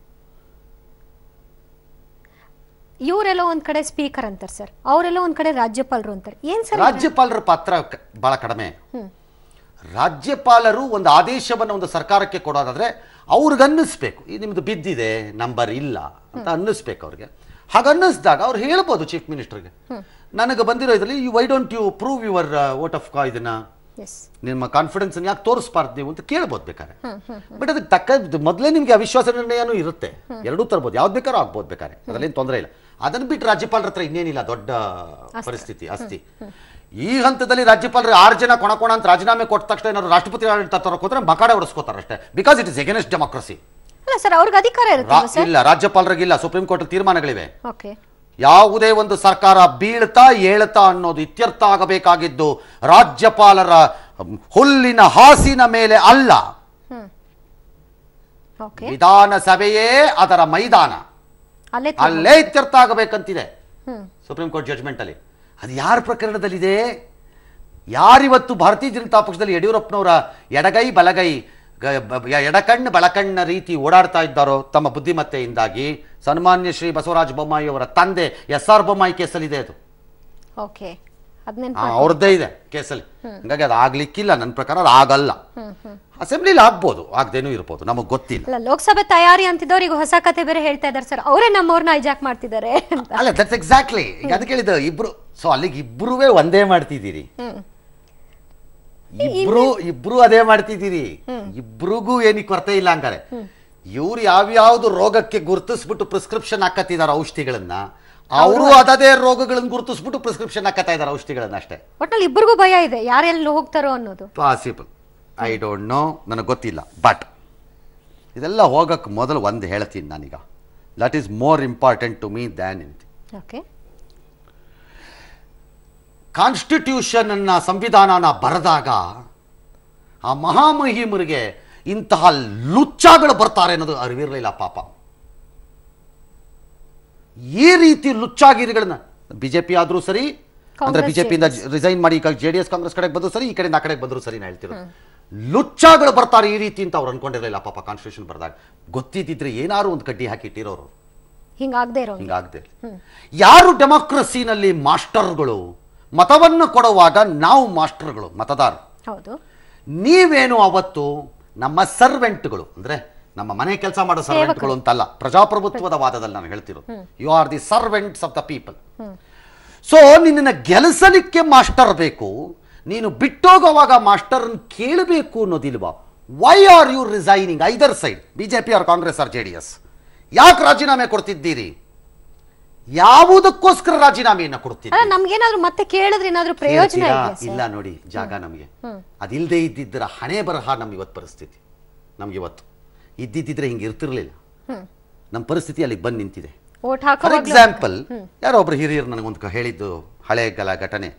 ಇವರೆಲ್ಲ ಒಂದ್ ಕಡೆ ಸ್ಪೀಕರ್ ಅಂತಾರೆ ಸರ್ ಅವರೆಲ್ಲ ಒಂದ್ ಕಡೆ ರಾಜ್ಯಪಾಲರು ಅಂತಾರೆ ಏನ್ ಸರ್
ರಾಜ್ಯಪಾಲರ ಪಾತ್ರ ಕ- ಬಹಳ ಕಡಿಮೆ ರಾಜ್ಯಪಾಲರು ಒಂದು ಆದೇಶವನ್ನು ಒಂದು ಸರ್ಕಾರಕ್ಕೆ ಕೊಡೋದಾದ್ರೆ ಅವ್ರಿಗೆ ಅನ್ನಿಸ್ಬೇಕು ಈ ನಿಮ್ದು ಬಿದ್ದಿದೆ ನಂಬರ್ ಇಲ್ಲ ಅಂತ ಅನ್ನಿಸ್ಬೇಕು ಅವ್ರಿಗೆ ಹಾಗೆ ಅನ್ನಿಸ್ದಾಗ ಅವ್ರು ಹೇಳ್ಬೋದು ಚೀಫ್ ಮಿನಿಸ್ಟರ್ಗೆ ನನಗೆ ಬಂದಿರೋ ಇದರಲ್ಲಿ you why don't you prove your vote of ಕಾ ಇದನ್ನ
ಎಸ್
ನಿಮ್ಮ ಕಾನ್ಫಿಡೆನ್ಸ್ ಯಾಕೆ ತೋರಿಸ್ಬಾರ್ದು ನೀವು ಅಂತ ಕೇಳ್ಬೋದು ಬೇಕಾದ್ರೆ ಬಟ್ ಅದಕ್ಕೆ ತಕ್ಕ ಮೊದಲೇ ನಿಮ್ಗೆ ಅವಿಶ್ವಾಸ ನಿರ್ಣಯನೂ ಇರುತ್ತೆ ಎರಡೂ ತರ್ಬೋದು ಯಾವ್ದು ಬೇಕಾದ್ರೂ ಆಗ್ಬೋದು ಬೇಕಾದ್ರೆ ಅದರಲ್ಲೇನು ತೊಂದರೆ ಇಲ್ಲ ಅದನ್ನ ಬಿಟ್ಟು ರಾಜ್ಯಪಾಲರ ಹತ್ರ ಇನ್ನೇನಿಲ್ಲ ದೊಡ್ಡ ಪರಿಸ್ಥಿತಿ ಅಸ್ತಿ ಈ ಹಂತದಲ್ಲಿ ರಾಜ್ಯಪಾಲರು ಆರು ಜನ ಕೊಣ ಕೊಣ ಅಂತ ರಾಜೀನಾಮೆ ಕೊಟ್ಟ ತಕ್ಷಣ ಏನಾದ್ರು ರಾಷ್ಟ್ರಪತಿ ಆಡಳಿತ ತರಕ್ ಹೋದ್ರೆ ಮಕಾಡೆ ಹೊಡಿಸ್ಕೋತಾರೆ ಅಷ್ಟೇ because it is against democracy
ಅಲ್ಲ ಸರ್ ಅವ್ರಿಗೆ ಅಧಿಕಾರ ಇರುತ್ತಲ್ಲ ಸರ್
ಇಲ್ಲ ರಾಜ್ಯಪಾಲರಿಗಿಲ್ಲ ಸುಪ್ರೀಂ ಕೋರ್ಟ್ ತೀರ್ಮಾನಗಳಿವೆ
ಓಕೆ
ಯಾವುದೇ ಒಂದು ಸರ್ಕಾರ ಬೀಳ್ತಾ ಏಳ್ತಾ ಅನ್ನೋದು ಇತ್ಯರ್ಥ ಆಗಬೇಕಾಗಿದ್ದು ರಾಜ್ಯಪಾಲರ ಹ್ಮ್, ಹುಲ್ಲಿನ ಹಾಸಿನ ಮೇಲೆ ಅಲ್ಲ
ಓಕೆ
ವಿಧಾನಸಭೆಯೇ ಅದರ ಮೈದಾನ
ಅಲ್ಲೇ
ಅಲ್ಲೇ ಇತ್ಯರ್ಥ ಆಗಬೇಕಂತಿದೆ ಸುಪ್ರೀಂ ಕೋರ್ಟ್ ಜಡ್ಜ್ಮೆಂಟ್ ಅಲ್ಲಿ ಅದು ಯಾರ ಪ್ರಕರಣದಲ್ಲಿದೆ ಯಾರಿವತ್ತು ಭಾರತೀಯ ಜನತಾ ಪಕ್ಷದಲ್ಲಿ ಯಡಿಯೂರಪ್ಪನವರ ಎಡಗೈ ಬಲಗೈ ಗ- ಬ- ಯ- ಎಡಕಣ್ಣು ಬಲಕಣ್ಣ ರೀತಿ ಓಡಾಡ್ತಾ ಇದ್ದಾರೋ ತಮ್ಮ ಬುದ್ಧಿಮತ್ತೆಯಿಂದಾಗಿ ಸನ್ಮಾನ್ಯ ಶ್ರೀ ಬಸವರಾಜ ಬೊಮ್ಮಾಯಿ ಅವರ ತಂದೆ ಎಸ್ ಆರ್ ಬೊಮ್ಮಾಯಿ ಕೇಸಲ್ಲಿದೆ ಅದು
ಓಕೆ ಅದನ್ನೇನು
ಆ, ಅವ್ರದ್ದೇ ಇದೆ ಕೇಸಲ್ಲಿ ಹಂಗಾಗಿ ಅದು ಆಗ್ಲಿಕ್ಕಿಲ್ಲ ನನ್ನ ಪ್ರಕಾರ ಅದು ಆಗಲ್ಲ ಅಸೆಂಬ್ಲಿಲಿ ಆಗ್ಬೋದು ಆಗದೇನೂ ಇರ್ಬೋದು ನಮಗೆ ಗೊತ್ತಿಲ್ಲ
ಅಲ್ಲ ಲೋಕಸಭೆ ತಯಾರಿ ಅಂತಿದ್ದವ್ರು ಈಗ ಹೊಸ ಕತೆ ಬೇರೆ ಹೇಳ್ತಾ ಇದ್ದಾರೆ ಸರ್ ಅವರೇ ನಮ್ಮವ್ರನ್ನ ಹೈಜಾಕ್ ಮಾಡ್ತಿದ್ದಾರೆ ಅಂತ
ಅಲ್ಲ ದಟ್ಸ್ ಎಕ್ಸಾಕ್ಟ್ಲಿ ಈಗ ಅದಕ್ಕೆ ಹೇಳಿದ್ದು ಇಬ್ರು ಸೊ ಅಲ್ಲಿಗೆ ಇಬ್ರುವೇ ಒಂದೇ ಮಾಡ್ತಿದ್ದೀರಿ ಇಬ್ರು ಇಬ್ರು ಅದೇ ಮಾಡ್ತಿದ್ದೀರಿ ಇಬ್ರಿಗೂ ಏನಿಗೆ ಕೊರತೆ ಇಲ್ಲ ಹಂಗಾರೆ ಇವ್ರು ಯಾವ್ಯಾವ್ದು ರೋಗಕ್ಕೆ ಗುರುತಿಸ್ಬಿಟ್ಟು ಪ್ರಿಸ್ಕ್ರಿಪ್ಷನ್ ಹಾಕತ್ತಿದಾರ ಔಷಧಿಗಳನ್ನ ಅವರು ಅದದೇ ರೋಗಗಳನ್ನ ಗುರುತಿಸ್ಬಿಟ್ಟು ಪ್ರಿಸ್ಕ್ರಿಪ್ಷನ್ ಹಾಕತ್ತಾ ಇದಾರೆ ಔಷಧಿಗಳನ್ನ ಅಷ್ಟೇ
ಒಟ್ನಲ್ಲಿ ಇಬ್ಬರಿಗೂ ಭಯ ಇದೆ ಯಾರೆಲ್ಲ ಹೋಗ್ತಾರೋ ಅನ್ನೋದು
ಪಾಸಿಬಲ್ ಐ ಡೋಂಟ್ ನೋ ನನಗೆ ಗೊತ್ತಿಲ್ಲ ಬಟ್ ಇದೆಲ್ಲ ಹೋಗಕ್ಕೆ ಮೊದಲು ಒಂದು ಹೇಳ್ತೀನಿ ನಾನೀಗ that is more important to me than in
okay
constitution ಅನ್ನ ಸಂವಿಧಾನನ ಬರೆದಾಗ ಆ ಮಹಾಮಹಿಮರಿಗೆ ಇಂತಹ ಲುಚ್ಚಾಗಳು ಬರ್ತಾರೆ ಅನ್ನೋದು ಅರಿವಿರಲಿಲ್ಲ ಪಾಪ ಈ ರೀತಿ ಲುಚ್ಚಾಗಿರಿಗಳನ್ನ ಬಿಜೆಪಿ ಆದ್ರೂ ಸರಿ ಅಂದ್ರೆ
ಕಾಂಗ್ರೆಸ್,
ಬಿಜೆಪಿಯಿಂದ ರಿಸೈನ್ ಮಾಡಿ ಈಗ ಜೆ ಡಿ ಎಸ್ ಕಾಂಗ್ರೆಸ್ ಕಡೆಗೆ ಬಂದ್ರು ಸರಿ ಈ ಕಡೆಯಿಂದ ಆ ಕಡೆಗೆ ಬಂದ್ರು ಸರಿ ನಾ ಹೇಳ್ತಿರೋದು ಲುಚ್ಚಾಗಳು ಬರ್ತಾರೆ ಈ ರೀತಿ ಅಂತ ಅವ್ರು ಅನ್ಕೊಂಡಿರಲಿಲ್ಲ ಪಾಪ ಕಾನ್ಸ್ಟಿಟ್ಯೂಷನ್ ಬರೆದಾಗ ಗೊತ್ತಿದ್ದಿದ್ರೆ ಏನಾರು ಒಂದು ಕಡ್ಡಿ ಹಾಕಿ ಇಟ್ಟಿರೋರು
ಹಿಂಗಾಗದೆ ಇರೋ
ಹಿಂಗಾಗದೆ ಯಾರು ಡೆಮಾಕ್ರಸಿನಲ್ಲಿ ಮಾಸ್ಟರ್ಗಳು ಮತವನ್ನು ಕೊಡುವಾಗ ನಾವು ಮಾಸ್ಟರ್ಗಳು ಮತದಾರರು
ಹೌದು
ನೀವೇನು ಅವತ್ತು ನಮ್ಮ ಸರ್ವೆಂಟ್ಗಳು ಅಂದ್ರೆ ನಮ್ಮ ಮನೆ ಕೆಲಸ ಮಾಡೋ ಸರ್ವೆಂಟ್ಗಳು ಅಂತಲ್ಲ ಪ್ರಜಾಪ್ರಭುತ್ವದ ವಾದದಲ್ಲಿ ನಾನು ಹೇಳ್ತಿರೋದು you are the servants of the people so ನಿನ್ನನ್ನು ಗೆಲ್ಲಿಸಲಿಕ್ಕೆ ಮಾಸ್ಟರ್ ಬೇಕು ನೀನು ಬಿಟ್ಟೋಗುವಾಗ ಮಾಸ್ಟರ್ ಕೇಳಬೇಕು ಅನ್ನೋದಿಲ್ವಾ why are you resigning either side BJP or Congress or J D S ಯಾಕೆ ರಾಜೀನಾಮೆ ಕೊಡ್ತಿದ್ದೀರಿ ಯಾವುದಕ್ಕೋಸ್ಕರ ರಾಜೀನಾಮೆಯನ್ನ ಕೊಡ್ತೀರಿ
ಅಲ್ಲ ನಮ್ಗೇನಾದ್ರೂ ಮತ್ತೆ ಕೇಳಿದ್ರೆ ಏನಾದ್ರೂ ಪ್ರಯೋಜನ
ಕೇಳ್ತೀರಾ?
ಇದೆಯಾ
ಇಲ್ಲ
ಸರ್
ನೋಡಿ ಜಾಗ ನಮಗೆ ಅದಿಲ್ಲದೆ ಇದ್ದಿದ್ದರ ಹಣೆ ಬರಹ ನಮ್ಗೆ ಇವತ್ತು ಪರಿಸ್ಥಿತಿ ನಮ್ಗೆ ಇವತ್ತು ಇದ್ದಿದ್ದಿದ್ರೆ ಹಿಂಗೆ ಇರ್ತಿರ್ಲಿಲ್ಲ ನಮ್ಮ ಪರಿಸ್ಥಿತಿ ಅಲ್ಲಿಗೆ ಬಂದು ನಿಂತಿದೆ
ಓಟ್
ಫಾರ್
ಹಾಕೋ
ಎಕ್ಸಾಂಪಲ್ ಯಾರೋ ಒಬ್ರು ಹಿರಿಯರು ನನಗೊಂದು ಕ- ಹೇಳಿದ್ದು ಹಳೆ ಗಲ ಘಟನೆ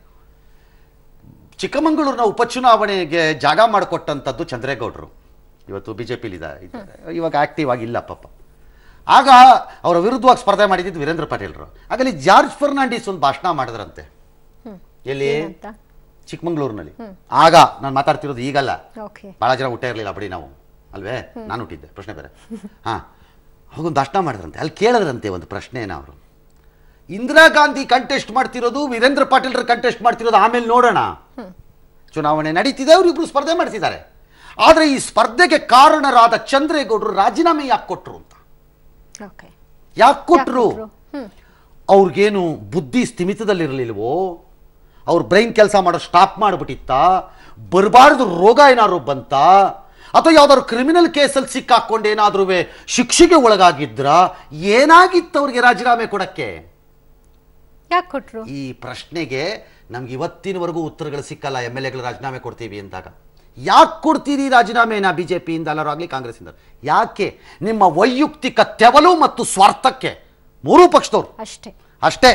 ಚಿಕ್ಕಮಗಳೂರಿನ ಉಪಚುನಾವಣೆಗೆ ಜಾಗ ಮಾಡಿಕೊಟ್ಟಂಥದ್ದು ಚಂದ್ರೇಗೌಡರು ಇವತ್ತು ಬಿ ಜೆ ಇದ್ದಾರೆ ಇವಾಗ ಆಕ್ಟಿವ್ ಆಗಿಲ್ಲ ಪಾಪ ಆಗ ಅವರ ವಿರುದ್ಧವಾಗಿ ಸ್ಪರ್ಧೆ ಮಾಡಿದ್ದು ವೀರೇಂದ್ರ ಪಾಟೀಲ್ರು ಆಗಲಿ ಜಾರ್ಜ್ ಫರ್ನಾಂಡಿಸ್ ಒಂದು ಭಾಷಣ ಮಾಡಿದ್ರಂತೆ ಎಲ್ಲಿ
ಅಂತ
ಚಿಕ್ಕಮಂಗ್ಳೂರಿನಲ್ಲಿ ಆಗ ನಾನು ಮಾತಾಡ್ತಿರೋದು ಈಗಲ್ಲ
ಓಕೆ
ಭಾಳ ಜನ ಹುಟ್ಟೇ ಇರಲಿಲ್ಲ ಬಿಡಿ ನಾವು ಅಲ್ವೇ ನಾನು ಹುಟ್ಟಿದ್ದೆ ಪ್ರಶ್ನೆ ಬೇರೆ ಹಾ ಹೋಗೊಂದು ಭಾಷಣ ಮಾಡಿದ್ರಂತೆ ಅಲ್ಲಿ ಕೇಳಿದ್ರಂತೆ ಒಂದು ಪ್ರಶ್ನೆನ ಅವರು ಇಂದಿರಾ ಗಾಂಧಿ ಕಂಟೆಸ್ಟ್ ಮಾಡ್ತಿರೋದು ವೀರೇಂದ್ರ ಪಾಟೀಲ್ರ ಕಂಟೆಸ್ಟ್ ಮಾಡ್ತಿರೋದು ಆಮೇಲೆ ನೋಡೋಣ ಚುನಾವಣೆ ನಡೀತಿದೆ ಅವರಿಬ್ರು ಸ್ಪರ್ಧೆ ಮಾಡ್ತಿದ್ದಾರೆ ಆದರೆ ಈ ಸ್ಪರ್ಧೆಗೆ ಕಾರಣರಾದ ಚಂದ್ರೇಗೌಡರು ರಾಜೀನಾಮೆ ಯಾಕೆ ಕೊಟ್ರು ಅಂತ
ಓಕೆ
ಯಾಕೆ ಕೊಟ್ರು
ಕೊಟ್ರು? ಹ್ಮ್.
ಅವ್ರಿಗೇನು ಬುದ್ಧಿ ಸ್ಥಿಮಿತದಲ್ಲಿರಲಿಲ್ವೋ ಅವ್ರ ಬ್ರೈನ್ ಕೆಲಸ ಮಾಡೋ ಸ್ಟಾಪ್ ಮಾಡಿಬಿಟ್ಟಿತ್ತ ಬರಬಾರ್ದು ರೋಗ ಏನಾದ್ರು ಬಂತ ಅಥವಾ ಯಾವ್ದಾದ್ರು ಕ್ರಿಮಿನಲ್ ಕೇಸಲ್ಲಿ ಸಿಕ್ಕಾಕೊಂಡು ಏನಾದ್ರೂ ಶಿಕ್ಷೆಗೆ ಒಳಗಾಗಿದ್ರ ಏನಾಗಿತ್ತು ಅವ್ರಿಗೆ ರಾಜೀನಾಮೆ ಕೊಡಕ್ಕೆ
ಯಾಕೆ ಕೊಟ್ರು
ಈ ಪ್ರಶ್ನೆಗೆ ನಮ್ಗೆ ಇವತ್ತಿನವರೆಗೂ ಉತ್ತರಗಳು ಸಿಕ್ಕಲ್ಲ ಎಮ್ ಎಲ್ ಎಗಳು ರಾಜೀನಾಮೆ ಕೊಡ್ತೀವಿ ಅಂದಾಗ ಯಾಕೆ ಕೊಡ್ತೀರಿ ರಾಜೀನಾಮೆನ ಬಿ ಜೆ ಪಿಯಿಂದ ಅಲ್ಲರೂ ಆಗಲಿ ಕಾಂಗ್ರೆಸ್ಸಿಂದ ಯಾಕೆ ನಿಮ್ಮ ವೈಯಕ್ತಿಕ ತೆವಲು ಮತ್ತು ಸ್ವಾರ್ಥಕ್ಕೆ ಮೂರೂ ಪಕ್ಷದವ್ರು
ಅಷ್ಟೇ
ಅಷ್ಟೇ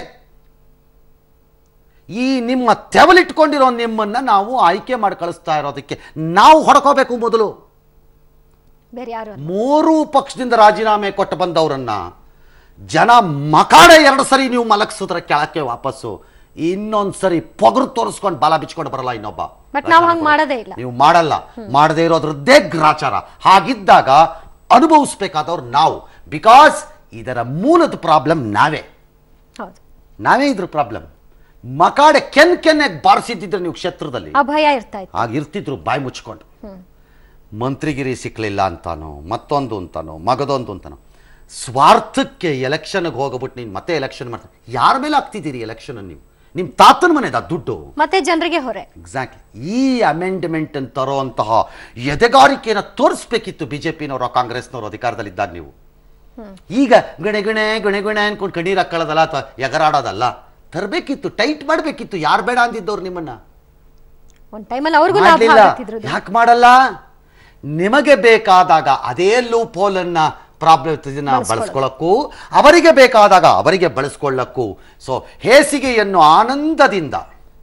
ಈ ನಿಮ್ಮ ತೆವಲಿಟ್ಕೊಂಡಿರೋ ನಿಮ್ಮನ್ನ ನಾವು ಆಯ್ಕೆ ಮಾಡಿ ಕಳಿಸ್ತಾ ಇರೋದಕ್ಕೆ ನಾವು ಹೊಡ್ಕೋಬೇಕು ಮೊದಲು
ಬೇರೆ ಯಾರು ಅಲ್ಲ.
ಮೂರೂ ಪಕ್ಷದಿಂದ ರಾಜೀನಾಮೆ ಕೊಟ್ಟು ಬಂದವರನ್ನ ಜನ ಮಕಾಡ ಎರಡು ಸರಿ ನೀವು ಮಲಗಿಸಿದ್ರೆ ಕೆಳಕ್ಕೆ ವಾಪಸ್ಸು ಇನ್ನೊಂದ್ ಸರಿ ಪೊಗರು ತೋರಿಸ್ಕೊಂಡು ಬಲ ಬಿಚ್ಕೊಂಡು ಬರಲ್ಲ ಇನ್ನೊಬ್ಬ
But ನಾವ್ ಹಂಗ್ ಮಾಡೋದೇ ಇಲ್ಲ.
ನೀವು ಮಾಡಲ್ಲ ಮಾಡದೇ ಇರೋದ್ರದ್ದೇ ಗ್ರಾಚಾರ ಹಾಗಿದ್ದಾಗ ಅನುಭವಿಸ್ಬೇಕಾದವ್ರು ನಾವು ಬಿಕಾಸ್ ಇದರ ಮೂಲದ ಪ್ರಾಬ್ಲಮ್ ನಾವೇ
ಹೌದು
ನಾವೇ ಇದ್ರ ಪ್ರಾಬ್ಲಮ್ ಮಕಾಡೆ ಕೆನ್ ಕೆನ್ನೆಗೆ ಬಾರಿಸಿದ್ದಿದ್ರೆ ನೀವು ಕ್ಷೇತ್ರದಲ್ಲಿ
ಆ ಭಯ ಇರ್ತಾ ಇತ್ತು
ಆಗಿರ್ತಿದ್ರು ಬಾಯಿ ಮುಚ್ಕೊಂಡು ಮಂತ್ರಿಗಿರಿ ಸಿಕ್ಕಲಿಲ್ಲ ಅಂತಾನೋ ಮತ್ತೊಂದು ಅಂತಾನೋ ಮಗದೊಂದು ಅಂತಾನೋ ಸ್ವಾರ್ಥಕ್ಕೆ ಎಲೆಕ್ಷನ್ಗೆ ಹೋಗ್ಬಿಟ್ಟು ನೀನು ಮತ್ತೆ ಎಲೆಕ್ಷನ್ ಮಾಡ್ತೀನಿ ಯಾರ ಮೇಲೆ ಆಗ್ತಿದ್ದೀರಿ ಎಲೆಕ್ಷನ್ ನೀವು ನಿಮ್ಮ ತಾತನ ಮನೆದ ದುಡ್ಡು
ಮತ್ತೆ ಜನರಿಗೆ ಹೊರೆ
ಎಕ್ಸಾಕ್ಟ್ಲಿ ಈ ಅಮೆಂಡ್ಮೆಂಟ್ ಅಂತ ತರೋಂತಹ ಎದೆಗಾರಿಕೆಯನ್ನು ತೋರಿಸ್ಬೇಕಿತ್ತು ಬಿ ಜೆ ಪಿನವರು ಕಾಂಗ್ರೆಸ್ನವರು ಅಧಿಕಾರದಲ್ಲಿದ್ದಾಗ ನೀವು ಈಗ ಗಣೆ ಗಣೆ ಗಣೆ ಗಣೆ ಅನ್ಕೊಂಡು ಕಣ್ಣೀರು ಹಾಕೊಳ್ಳೋದಲ್ಲ ಅಥವಾ ಎಗರಾಡೋದಲ್ಲ ತರಬೇಕಿತ್ತು ಟೈಟ್ ಮಾಡಬೇಕಿತ್ತು ಯಾರು ಬೇಡ ಅಂದಿದ್ದವ್ರು ನಿಮ್ಮನ್ನ
ಒಂದ್ ಟೈಮಲ್ಲಿ ಅವ್ರಿಗೂ ಲಾಭ
ಮಾಡ್ಲಿಲ್ಲ
ಆಗುತ್ತಿದ್ರು
ಯಾಕೆ ಮಾಡಲ್ಲ ನಿಮಗೆ ಬೇಕಾದಾಗ ಅದೇ ಲೂಪ್ ಹೋಲ್ ಅನ್ನ ಪ್ರಾಬ್ಲಮ್ ಬಳಸ್ಕೊಳ್ಳಕ್ಕೂ ಅವರಿಗೆ ಬೇಕಾದಾಗ ಅವರಿಗೆ ಬಳಸ್ಕೊಳ್ಳಕ್ಕೂ ಸೊ ಹೇಸಿಗೆಯನ್ನು ಆನಂದದಿಂದ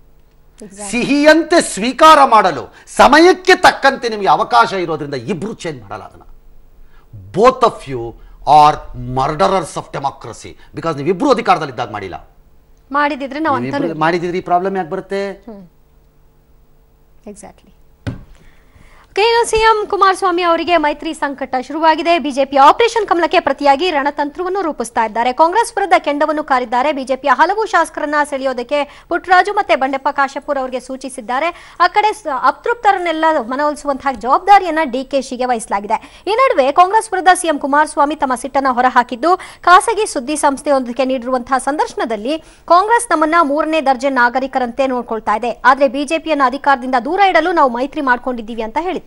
ಸಿಹಿಯಂತೆ ಸ್ವೀಕಾರ ಮಾಡಲು ಸಮಯಕ್ಕೆ ತಕ್ಕಂತೆ ನಿಮಗೆ ಅವಕಾಶ ಇರೋದ್ರಿಂದ ಇಬ್ರು ಚೇಂಜ್ ಮಾಡಲ್ಲ ಅದನ್ನ both of you are murderers of democracy because ನೀವಿಬ್ರು ಅಧಿಕಾರದಲ್ಲಿದ್ದಾಗ ಮಾಡಿಲ್ಲ
ಮಾಡಿದಿದ್ರೆ ನಾವು ಅಂತ
ನೀವಿಬ್ರು ಮಾಡಿದಿದ್ರಿ ಪ್ರಾಬ್ಲಮ್ ಯಾಕೆ ಬರುತ್ತೆ
ಎಕ್ಸಾಕ್ಟ್ಲಿ ಸಿಎಂ ಕುಮಾರಸ್ವಾಮಿ ಅವರಿಗೆ ಮೈತ್ರಿ ಸಂಕಟ ಶುರುವಾಗಿದೆ ಬಿಜೆಪಿ ಆಪರೇಷನ್ ಕಮಲಕ್ಕೆ ಪ್ರತಿಯಾಗಿ ರಣತಂತ್ರವನ್ನು ರೂಪಿಸ್ತಾ ಇದ್ದಾರೆ ಕಾಂಗ್ರೆಸ್ ವಿರುದ್ಧ ಕೆಂಡವನ್ನು ಕಾರಿದ್ದಾರೆ ಬಿಜೆಪಿಯ ಹಲವು ಶಾಸಕರನ್ನ ಸೆಳೆಯೋದಕ್ಕೆ ಪುಟ್ಟರಾಜು ಮತ್ತೆ ಬಂಡೆಪ್ಪ ಕಾಶಪುರ್ ಅವರಿಗೆ ಸೂಚಿಸಿದ್ದಾರೆ ಆ ಕಡೆ ಸ- ಅತೃಪ್ತರನ್ನೆಲ್ಲ ಮನವೊಲಿಸುವಂತಹ ಜವಾಬ್ದಾರಿಯನ್ನ ಡಿಕೆಶಿಗೆ ವಹಿಸಲಾಗಿದೆ ಈ ನಡುವೆ ಕಾಂಗ್ರೆಸ್ ವಿರುದ್ಧ ಸಿಎಂ ಕುಮಾರಸ್ವಾಮಿ ತಮ್ಮ ಸಿಟ್ಟನ್ನ ಹೊರಹಾಕಿದ್ದು ಖಾಸಗಿ ಸುದ್ದಿ ಸಂಸ್ಥೆಯೊಂದಕ್ಕೆ ನೀಡಿರುವಂತಹ ಸಂದರ್ಶನದಲ್ಲಿ ಕಾಂಗ್ರೆಸ್ ನಮ್ಮನ್ನ ಮೂರನೇ ದರ್ಜೆ ನಾಗರಿಕರಂತೆ ನೋಡ್ಕೊಳ್ತಾ ಇದೆ ಆದ್ರೆ ಬಿಜೆಪಿಯನ್ನು ಅಧಿಕಾರದಿಂದ ದೂರ ಇಡಲು ನಾವು ಮೈತ್ರಿ ಮಾಡ್ಕೊಂಡಿದ್ದೀವಿ ಅಂತ ಹೇಳಿದ್ದಾರೆ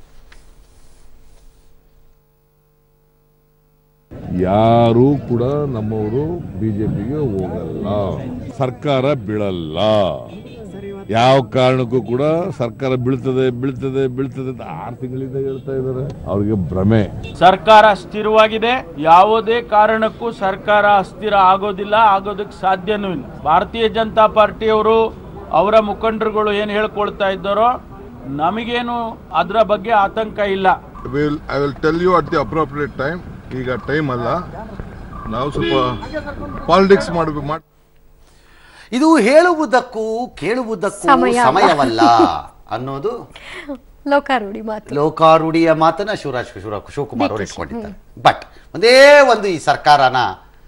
ಯಾರೂ ಕೂಡ ನಮ್ಮವರು ಬಿಜೆಪಿಗೆ ಹೋಗಲ್ಲ ಸರ್ಕಾರ ಬೀಳಲ್ಲ ಯಾವ ಕಾರಣಕ್ಕೂ ಕೂಡ ಸರ್ಕಾರ ಬೀಳ್ತದೆ ಬೀಳ್ತದೆ ಬೀಳ್ತದೆ ಅಂತ ಆರು ತಿಂಗಳಿಂದ ಹೇಳ್ತಾ ಇದ್ದಾರೆ ಅವ್ರಿಗೆ ಭ್ರಮೆ
ಸರ್ಕಾರ ಸ್ಥಿರವಾಗಿದೆ ಯಾವುದೇ ಕಾರಣಕ್ಕೂ ಸರ್ಕಾರ ಅಸ್ಥಿರ ಆಗೋದಿಲ್ಲ ಆಗೋದಕ್ಕೆ ಸಾಧ್ಯನೂ ಇಲ್ಲ ಭಾರತೀಯ ಜನತಾ ಪಾರ್ಟಿಯವರು ಅವರ ಮುಖಂಡರುಗಳು ಏನು ಹೇಳ್ಕೊಳ್ತಾ ಇದ್ದಾರೋ ನಮಗೇನು ಅದರ ಬಗ್ಗೆ ಆತಂಕ ಇಲ್ಲ
will I will tell you at the appropriate time ಈಗ ಟೈಮ್ ಅಲ್ಲ ನಾವು ಸ್ವಲ್ಪ ಪಾಲಿಟಿಕ್ಸ್ ಮಾಡಬೇಕು ಮಾಡಿ
ಇದು ಹೇಳುವುದಕ್ಕೂ ಕೇಳುವುದಕ್ಕೂ
ಸಮಯ ಅಲ್ಲ.
ಸಮಯವಲ್ಲ ಅನ್ನೋದು
ಲೋಕಾರೂಢಿ ಮಾತು
ಲೋಕಾರೂಢಿಯ ಮಾತನ್ನ ಶಿವರಾಜ್ ಶಿವರ ಶಿವಕುಮಾರ್ ಅವರು ಇಟ್ಕೊಂಡಿದ್ದಾರೆ ಬಟ್ ಒಂದೇ ಒಂದು ಈ ಸರ್ಕಾರನ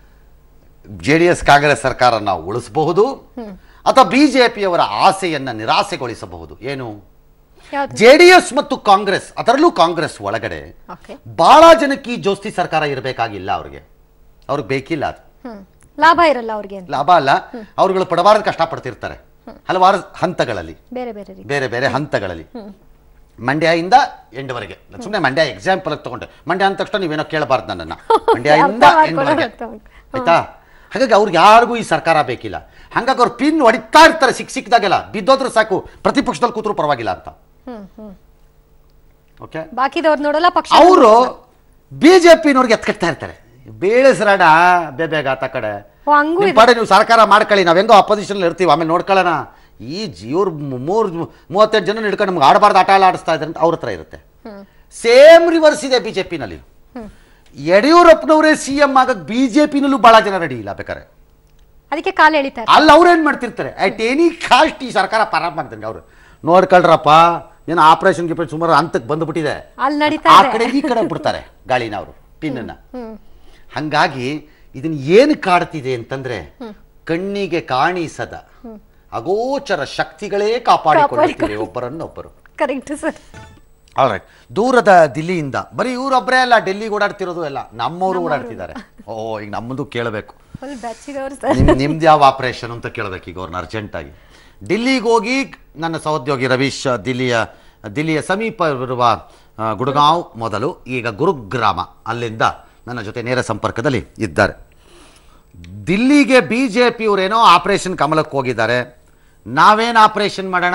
ಜೆ ಡಿ ಎಸ್ ಕಾಂಗ್ರೆಸ್ ಸರ್ಕಾರನ ಉಳಿಸಬಹುದು ಅಥವಾ ಬಿಜೆಪಿಯವರ ಆಸೆಯನ್ನ ನಿರಾಸೆಗೊಳಿಸಬಹುದು ಏನು
ಯಾವ್ದು
ಜೆ ಡಿ ಎಸ್ ಮತ್ತು ಕಾಂಗ್ರೆಸ್ ಅದರಲ್ಲೂ ಕಾಂಗ್ರೆಸ್ ಒಳಗಡೆ
ಓಕೆ
ಬಹಳ ಜನಕ್ಕೆ ಈ ಜೋಸ್ತಿ ಸರ್ಕಾರ ಇರಬೇಕಾಗಿಲ್ಲ ಅವ್ರಿಗೆ ಅವ್ರಿಗೆ ಬೇಕಿಲ್ಲ ಅದು
ಹ್ಮ್ ಲಾಭ ಇರಲ್ಲ ಅವ್ರಿಗೆ ಅಂತ
ಲಾಭ ಅಲ್ಲ ಅವ್ರುಗಳು ಪಡಬಾರದು ಕಷ್ಟಪಡ್ತಿರ್ತಾರೆ ಹಲವಾರು ಹಂತಗಳಲ್ಲಿ
ಬೇರೆ ಬೇರೆ ರೀತಿ
ಬೇರೆ ಬೇರೆ ಹಂತಗಳಲ್ಲಿ ಮಂಡ್ಯದಿಂದ ಎಂಡ್ವರೆಗೆ ಸುಮ್ಮನೆ ಮಂಡ್ಯ ಎಕ್ಸಾಂಪಲ್ ತಗೊಂಡೆ ಮಂಡ್ಯ ಅಂದ ತಕ್ಷಣ ನೀವೇನೋ ಕೇಳಬಾರ್ದು ನನ್ನನ್ನ ಮಂಡ್ಯದಿಂದ
ಅರ್ಥ ಮಾಡ್ಕೊಳ್ಳೋ
ಎಂಡ್ವರೆಗೆ
ಅರ್ಥ ಮಾಡ್ಕೊಳ್ಳೋ.
ಆಯ್ತಾ ಹಾಗಾಗಿ ಅವ್ರಿಗೆ ಯಾರಿಗೂ ಈ ಸರ್ಕಾರ ಬೇಕಿಲ್ಲ ಹಂಗಾಗಿ ಅವ್ರು ಪಿನ್ ಹೊಡಿತಾ ಇರ್ತಾರೆ ಸಿಕ್ ಸಿಕ್ಕಿದಾಗೆಲ್ಲ ಬಿದ್ದೋದ್ರೆ ಸಾಕು ಪ್ರತಿಪಕ್ಷದಲ್ಲಿ ಕೂತ್ರು ಪರವಾಗಿಲ್ಲ ಅಂತ
ಹ್ಮ್ ಹ್ಮ್
ಓಕೆ
ಬಾಕಿದವ್ರು ನೋಡಲ್ಲ ಪಕ್ಷ
ಅವರು ಬಿಜೆಪಿನವ್ರಿಗೆ ಎತ್ಕಟ್ತಾ ಇರ್ತಾರೆ ಬೇಳೆಸ್ರಾಡ ಬೇಬೇಗ ಆತ ಕಡೆ
ಓ, ಹಂಗೂ
ನಿಮ್
ಇದೆ.
ಪಾಡೆ ನೀವು ಸರ್ಕಾರ ಮಾಡ್ಕೊಳ್ಳಿ ನಾವ್ ಹೆಂಗೋ ಅಪೋಸಿಷನ್ ಇರ್ತೀವಿ ಆಮೇಲೆ ನೋಡ್ಕೊಳ್ಳೋಣ ಈ ಇವ್ರು ಮೂರ್ ಮೂವತ್ತೆಂಟು ಜನ ಹಿಡ್ಕೊಂಡು ನಮ್ಗೆ ಆಡಬಾರ್ದು ಆಟ ಎಲ್ಲ ಆಡಿಸ್ತಾ ಇದ್ದಾರೆ ಅಂತ ಅವ್ರ ಹತ್ರ ಇರುತ್ತೆ ಸೇಮ್ ರಿವರ್ಸ್ ಇದೆ ಬಿಜೆಪಿನಲ್ಲಿ ಯಡಿಯೂರಪ್ಪನವರೇ ಸಿ ಎಂ ಆಗಕ್ಕೆ ಬಿಜೆಪಿನಲ್ಲೂ ಬಹಳ ಜನ ರೆಡಿ ಇಲ್ಲ ಬೇಕಾರೆ
ಅದಕ್ಕೆ ಕಾಲು ಎಳಿತಾರೆ
ಅಲ್ಲಿ ಅವ್ರೇನ್ ಮಾಡ್ತಿರ್ತಾರೆ ಅಟ್ ಎನಿ ಕಾಸ್ಟ್ ಈ ಸರ್ಕಾರ ಪರ ಮಾಡ್ದಂಗೆ ಅವ್ರು ನೋಡ್ಕೊಳ್ರಪ್ಪ ಏನು ಆಪರೇಷನ್ ಗಿಪರೇಷನ್ ಸುಮಾರು ಹಂತಕ್ಕೆ ಬಂದ್ಬಿಟ್ಟಿದೆ
ಅಲ್ಲಿ ನಡೀತಾ
ಆ
ಇದೆ
ಕಡೆ ಈ ಕಡೆ ಬಿಡ್ತಾರೆ ಗಾಳಿನ ಅವರು ಪಿನ್ನ ಹಂಗಾಗಿ ಇದನ್ನ ಏನು ಕಾಡ್ತಿದೆ ಅಂತಂದ್ರೆ ಕಣ್ಣಿಗೆ ಕಾಣಿಸದ ಅಗೋಚರ ಶಕ್ತಿಗಳೇ ಕಾಪಾಡಿಕೊಳ್ಳುತ್ತಿವೆ ಒಬ್ಬರನ್ನೊಬ್ಬರು
ಕರೆಕ್ಟ್ ಸರ್
ಆಲ್ರೈಟ್ ದೂರದ ದಿಲ್ಲಿಯಿಂದ ಬರೀ ಇವರೊಬ್ಬರೇ ಅಲ್ಲ ಡೆಲ್ಲಿಗೆ ಓಡಾಡ್ತಿರೋದು ಎಲ್ಲ ನಮ್ಮವರು ಓಡಾಡ್ತಿದ್ದಾರೆ ಓ ಈಗ ನಮ್ಮದು ಕೇಳಬೇಕು
ಫುಲ್ ಬೆಚ್ಚಿದವ್ರು ಸರ್
ನಿಮ್ ನಿಮ್ದು ಯಾವ ಆಪರೇಷನ್ ಅಂತ ಕೇಳಬೇಕು ಈಗ ಅವ್ರನ್ನ ಅರ್ಜೆಂಟಾಗಿ ಡಿಲ್ಲಿಗೆ ಹೋಗಿ ನನ್ನ ಸಹೋದ್ಯೋಗಿ ರವೀಶ್ ದಿಲ್ಲಿಯ ದಿಲ್ಲಿಯ ಸಮೀಪ ಇರುವ ಆ, ಗುಡ್ಗಾಂವ್ ಮೊದಲು ಈಗ ಗುರುಗ್ರಾಮ ಅಲ್ಲಿಂದ ನನ್ನ ಜೊತೆ ನೇರ ಸಂಪರ್ಕದಲ್ಲಿ ಇದ್ದಾರೆ ದಿಲ್ಲಿಗೆ ಬಿ ಜೆ ಪಿಯವರೇನೋ ಆಪರೇಷನ್ ಕಮಲಕ್ಕೆ ಹೋಗಿದ್ದಾರೆ ನಾವೇನು ಆಪರೇಷನ್ ಮಾಡೋಣ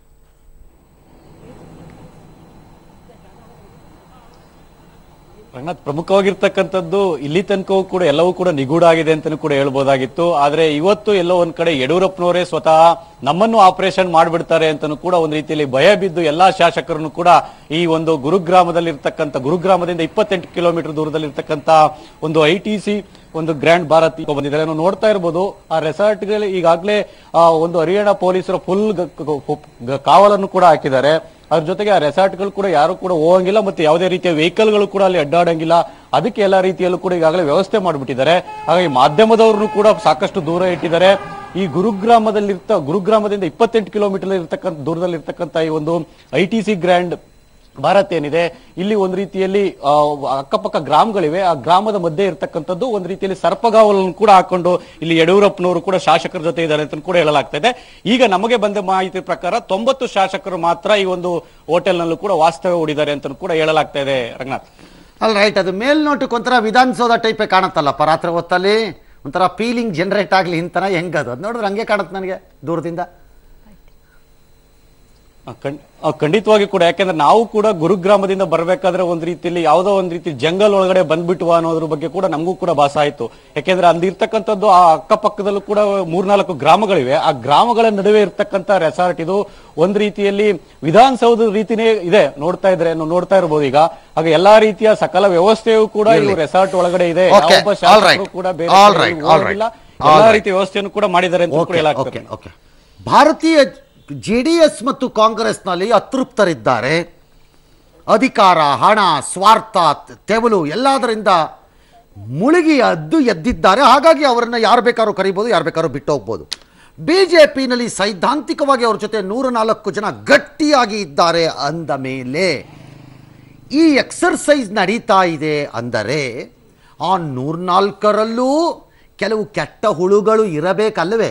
ರಂಗನಾಥ್ ಪ್ರಮುಖವಾಗಿರ್ತಕ್ಕಂಥದ್ದು ಇಲ್ಲಿ ತನಕವೂ ಕೂಡ ಎಲ್ಲವೂ ಕೂಡ ನಿಗೂಢ ಆಗಿದೆ ಅಂತಾನೂ ಕೂಡ ಹೇಳ್ಬೋದಾಗಿತ್ತು ಆದ್ರೆ ಇವತ್ತು ಎಲ್ಲೋ ಒಂದ್ ಕಡೆ ಯಡಿಯೂರಪ್ಪನವರೇ ಸ್ವತಃ ನಮ್ಮನ್ನು ಆಪರೇಷನ್ ಮಾಡ್ಬಿಡ್ತಾರೆ ಅಂತಾನೂ ಕೂಡ ಒಂದ್ ರೀತಿಯಲ್ಲಿ ಭಯ ಬಿದ್ದು ಎಲ್ಲಾ ಶಾಸಕರನ್ನು ಕೂಡ ಈ ಒಂದು ಗುರುಗ್ರಾಮದಲ್ಲಿ ಇರ್ತಕ್ಕಂಥ ಗುರುಗ್ರಾಮದಿಂದ ಇಪ್ಪತ್ತೆಂಟು ಕಿಲೋಮೀಟರ್ ದೂರದಲ್ಲಿ ಇರ್ತಕ್ಕಂಥ ಒಂದು ಐ ಟಿ ಸಿ ಒಂದು ಗ್ರ್ಯಾಂಡ್ ಭಾರತ್ ಈಗ ಬಂದಿದ್ದಾರೆ ನಾವು ನೋಡ್ತಾ ಇರ್ಬೋದು ಆ ರೆಸಾರ್ಟ್ಗಳಲ್ಲಿ ಈಗಾಗಲೇ ಒಂದು ಹರಿಯಾಣ ಪೊಲೀಸರು ಫುಲ್ ಕಾವಲನ್ನು ಕೂಡ ಹಾಕಿದ್ದಾರೆ ಅದ್ರ ಜೊತೆಗೆ ಆ ರೆಸಾರ್ಟ್ಗಳು ಕೂಡ ಯಾರು ಕೂಡ ಹೋಗಂಗಿಲ್ಲ ಮತ್ತೆ ಯಾವುದೇ ರೀತಿಯ ವೆಹಿಕಲ್ಗಳು ಕೂಡ ಅಲ್ಲಿ ಅಡ್ಡಾಡಂಗಿಲ್ಲ ಅದಕ್ಕೆ ಎಲ್ಲಾ ರೀತಿಯಲ್ಲೂ ಕೂಡ ಈಗಾಗಲೇ ವ್ಯವಸ್ಥೆ ಮಾಡಿಬಿಟ್ಟಿದ್ದಾರೆ ಹಾಗಾಗಿ ಮಾಧ್ಯಮದವ್ರನ್ನು ಕೂಡ ಸಾಕಷ್ಟು ದೂರ ಇಟ್ಟಿದ್ದಾರೆ ಈ ಗುರುಗ್ರಾಮದಲ್ಲಿರ್ತ ಗುರುಗ್ರಾಮದಿಂದ ಇಪ್ಪತ್ತೆಂಟು ಕಿಲೋಮೀಟರ್ ಇರ್ತಕ್ಕಂಥ ದೂರದಲ್ಲಿ ಇರ್ತಕ್ಕಂಥ ಈ ಒಂದು I T C grand Bharat ಏನಿದೆ ಇಲ್ಲಿ ಒಂದು ರೀತಿಯಲ್ಲಿ ಆ, ಅಕ್ಕಪಕ್ಕ ಗ್ರಾಮಗಳಿವೆ ಆ ಗ್ರಾಮದ ಮಧ್ಯೆ ಇರ್ತಕ್ಕಂಥದ್ದು ಒಂದು ರೀತಿಯಲ್ಲಿ ಸರ್ಪಗಾವಲನ್ನು ಕೂಡ ಹಾಕೊಂಡು ಇಲ್ಲಿ ಯಡಿಯೂರಪ್ಪನವರು ಕೂಡ ಶಾಸಕರ ಜೊತೆ ಇದ್ದಾರೆ ಅಂತ ಕೂಡ ಹೇಳಲಾಗ್ತಾ ಇದೆ ಈಗ ನಮಗೆ ಬಂದ ಮಾಹಿತಿ ಪ್ರಕಾರ ತೊಂಬತ್ತು ಶಾಸಕರು ಮಾತ್ರ ಈ ಒಂದು ಹೋಟೆಲ್ನಲ್ಲೂ ಕೂಡ ವಾಸ್ತವ್ಯ ಹೂಡಿದ್ದಾರೆ ಅಂತ ಕೂಡ ಹೇಳಲಾಗ್ತಾ ಇದೆ ರಂಗನಾಥ್
ಅಲ್ ರೈಟ್ ಅದು ಮೇಲ್ನೋಟಕ್ಕೆ ಒಂಥರ ವಿಧಾನಸೌಧ ಟೈಪೇ ಕಾಣುತ್ತಲ್ಲಪ್ಪ ರಾತ್ರಿ ಹೊತ್ತಲ್ಲಿ ಒಂಥರ ಫೀಲಿಂಗ್ ಜನರೇಟ್ ಆಗಲಿ ಇಂತನ ಹೆಂಗದು ಅದು ನೋಡಿದ್ರೆ ಹಂಗೆ ಕಾಣುತ್ತೆ ನನಗೆ ದೂರದಿಂದ
ಆ, ಖಂಡ್- ಆ, ಖಂಡಿತವಾಗಿ ಕೂಡ ಯಾಕೆಂದ್ರೆ ನಾವು ಕೂಡ ಗುರುಗ್ರಾಮದಿಂದ ಬರ್ಬೇಕಾದ್ರೆ ಒಂದ್ ರೀತಿಯಲ್ಲಿ ಯಾವ್ದೋ ಒಂದ್ ರೀತಿ ಜಂಗಲ್ ಒಳಗಡೆ ಬಂದ್ಬಿಟ್ವ ಅನ್ನೋದ್ರ ಬಗ್ಗೆ ಕೂಡ ನಮಗೂ ಕೂಡ ಭಾಸ ಆಯ್ತು ಯಾಕೆಂದ್ರೆ ಅಲ್ಲಿ ಇರ್ತಕ್ಕಂಥದ್ದು ಆ ಅಕ್ಕಪಕ್ಕದಲ್ಲೂ ಕೂಡ ಮೂರ್ನಾಲ್ಕು ಗ್ರಾಮಗಳಿವೆ ಆ ಗ್ರಾಮಗಳ ನಡುವೆ ಇರ್ತಕ್ಕಂಥ ರೆಸಾರ್ಟ್ ಇದು ಒಂದ್ ರೀತಿಯಲ್ಲಿ ವಿಧಾನಸೌಧ ರೀತಿನೇ ಇದೆ ನೋಡ್ತಾ ಇದ್ರೆ ನಾವು ನೋಡ್ತಾ ಇರ್ಬೋದು ಈಗ ಹಾಗೆ ಎಲ್ಲಾ ರೀತಿಯ ಸಕಲ ವ್ಯವಸ್ಥೆಯೂ ಕೂಡ ಈ
ಇರ್ಲಿ.
ರೆಸಾರ್ಟ್ ಒಳಗಡೆ ಇದೆ
Okay,
ಯಾವೊಬ್ಬ
all right,
ಶಾಸಕರು ಕೂಡ ಬೇರೆ
all
ಕಡೆ
right,
ಹೋಗಿಲ್ಲ.
all right, all
ಎಲ್ಲಾ
right.
ರೀತಿಯ ವ್ಯವಸ್ಥೆಯನ್ನು ಕೂಡ ಮಾಡಿದ್ದಾರೆ ಅಂತ ಕೂಡ
ಓಕೆ
ಹೇಳಲಾಗ್ತದೆ
ಓಕೆ ಓಕೆ ಭಾರತೀಯ ಜೆ ಡಿ ಎಸ್ ಮತ್ತು ಕಾಂಗ್ರೆಸ್ನಲ್ಲಿ ಅತೃಪ್ತರಿದ್ದಾರೆ ಅಧಿಕಾರ ಹಣ ಸ್ವಾರ್ಥ ತೆವಲು ಎಲ್ಲದರಿಂದ ಮುಳುಗಿ ಅದ್ದು ಎದ್ದಿದ್ದಾರೆ ಹಾಗಾಗಿ ಅವರನ್ನು ಯಾರು ಬೇಕಾದ್ರೂ ಕರಿಬೋದು ಯಾರು ಬೇಕಾದ್ರೂ ಬಿಟ್ಟು ಹೋಗ್ಬೋದು ಬಿ ಜೆ ಪಿನಲ್ಲಿ ಸೈದ್ಧಾಂತಿಕವಾಗಿ ಅವ್ರ ಜೊತೆ ನೂರ ನಾಲ್ಕು ಜನ ಗಟ್ಟಿಯಾಗಿ ಇದ್ದಾರೆ ಅಂದ ಮೇಲೆ ಈ ಎಕ್ಸರ್ಸೈಸ್ ನಡೀತಾ ಇದೆ ಅಂದರೆ ಆ ನೂರ್ನಾಲ್ಕರಲ್ಲೂ ಕೆಲವು ಕೆಟ್ಟ ಹುಳುಗಳು ಇರಬೇಕಲ್ವೇ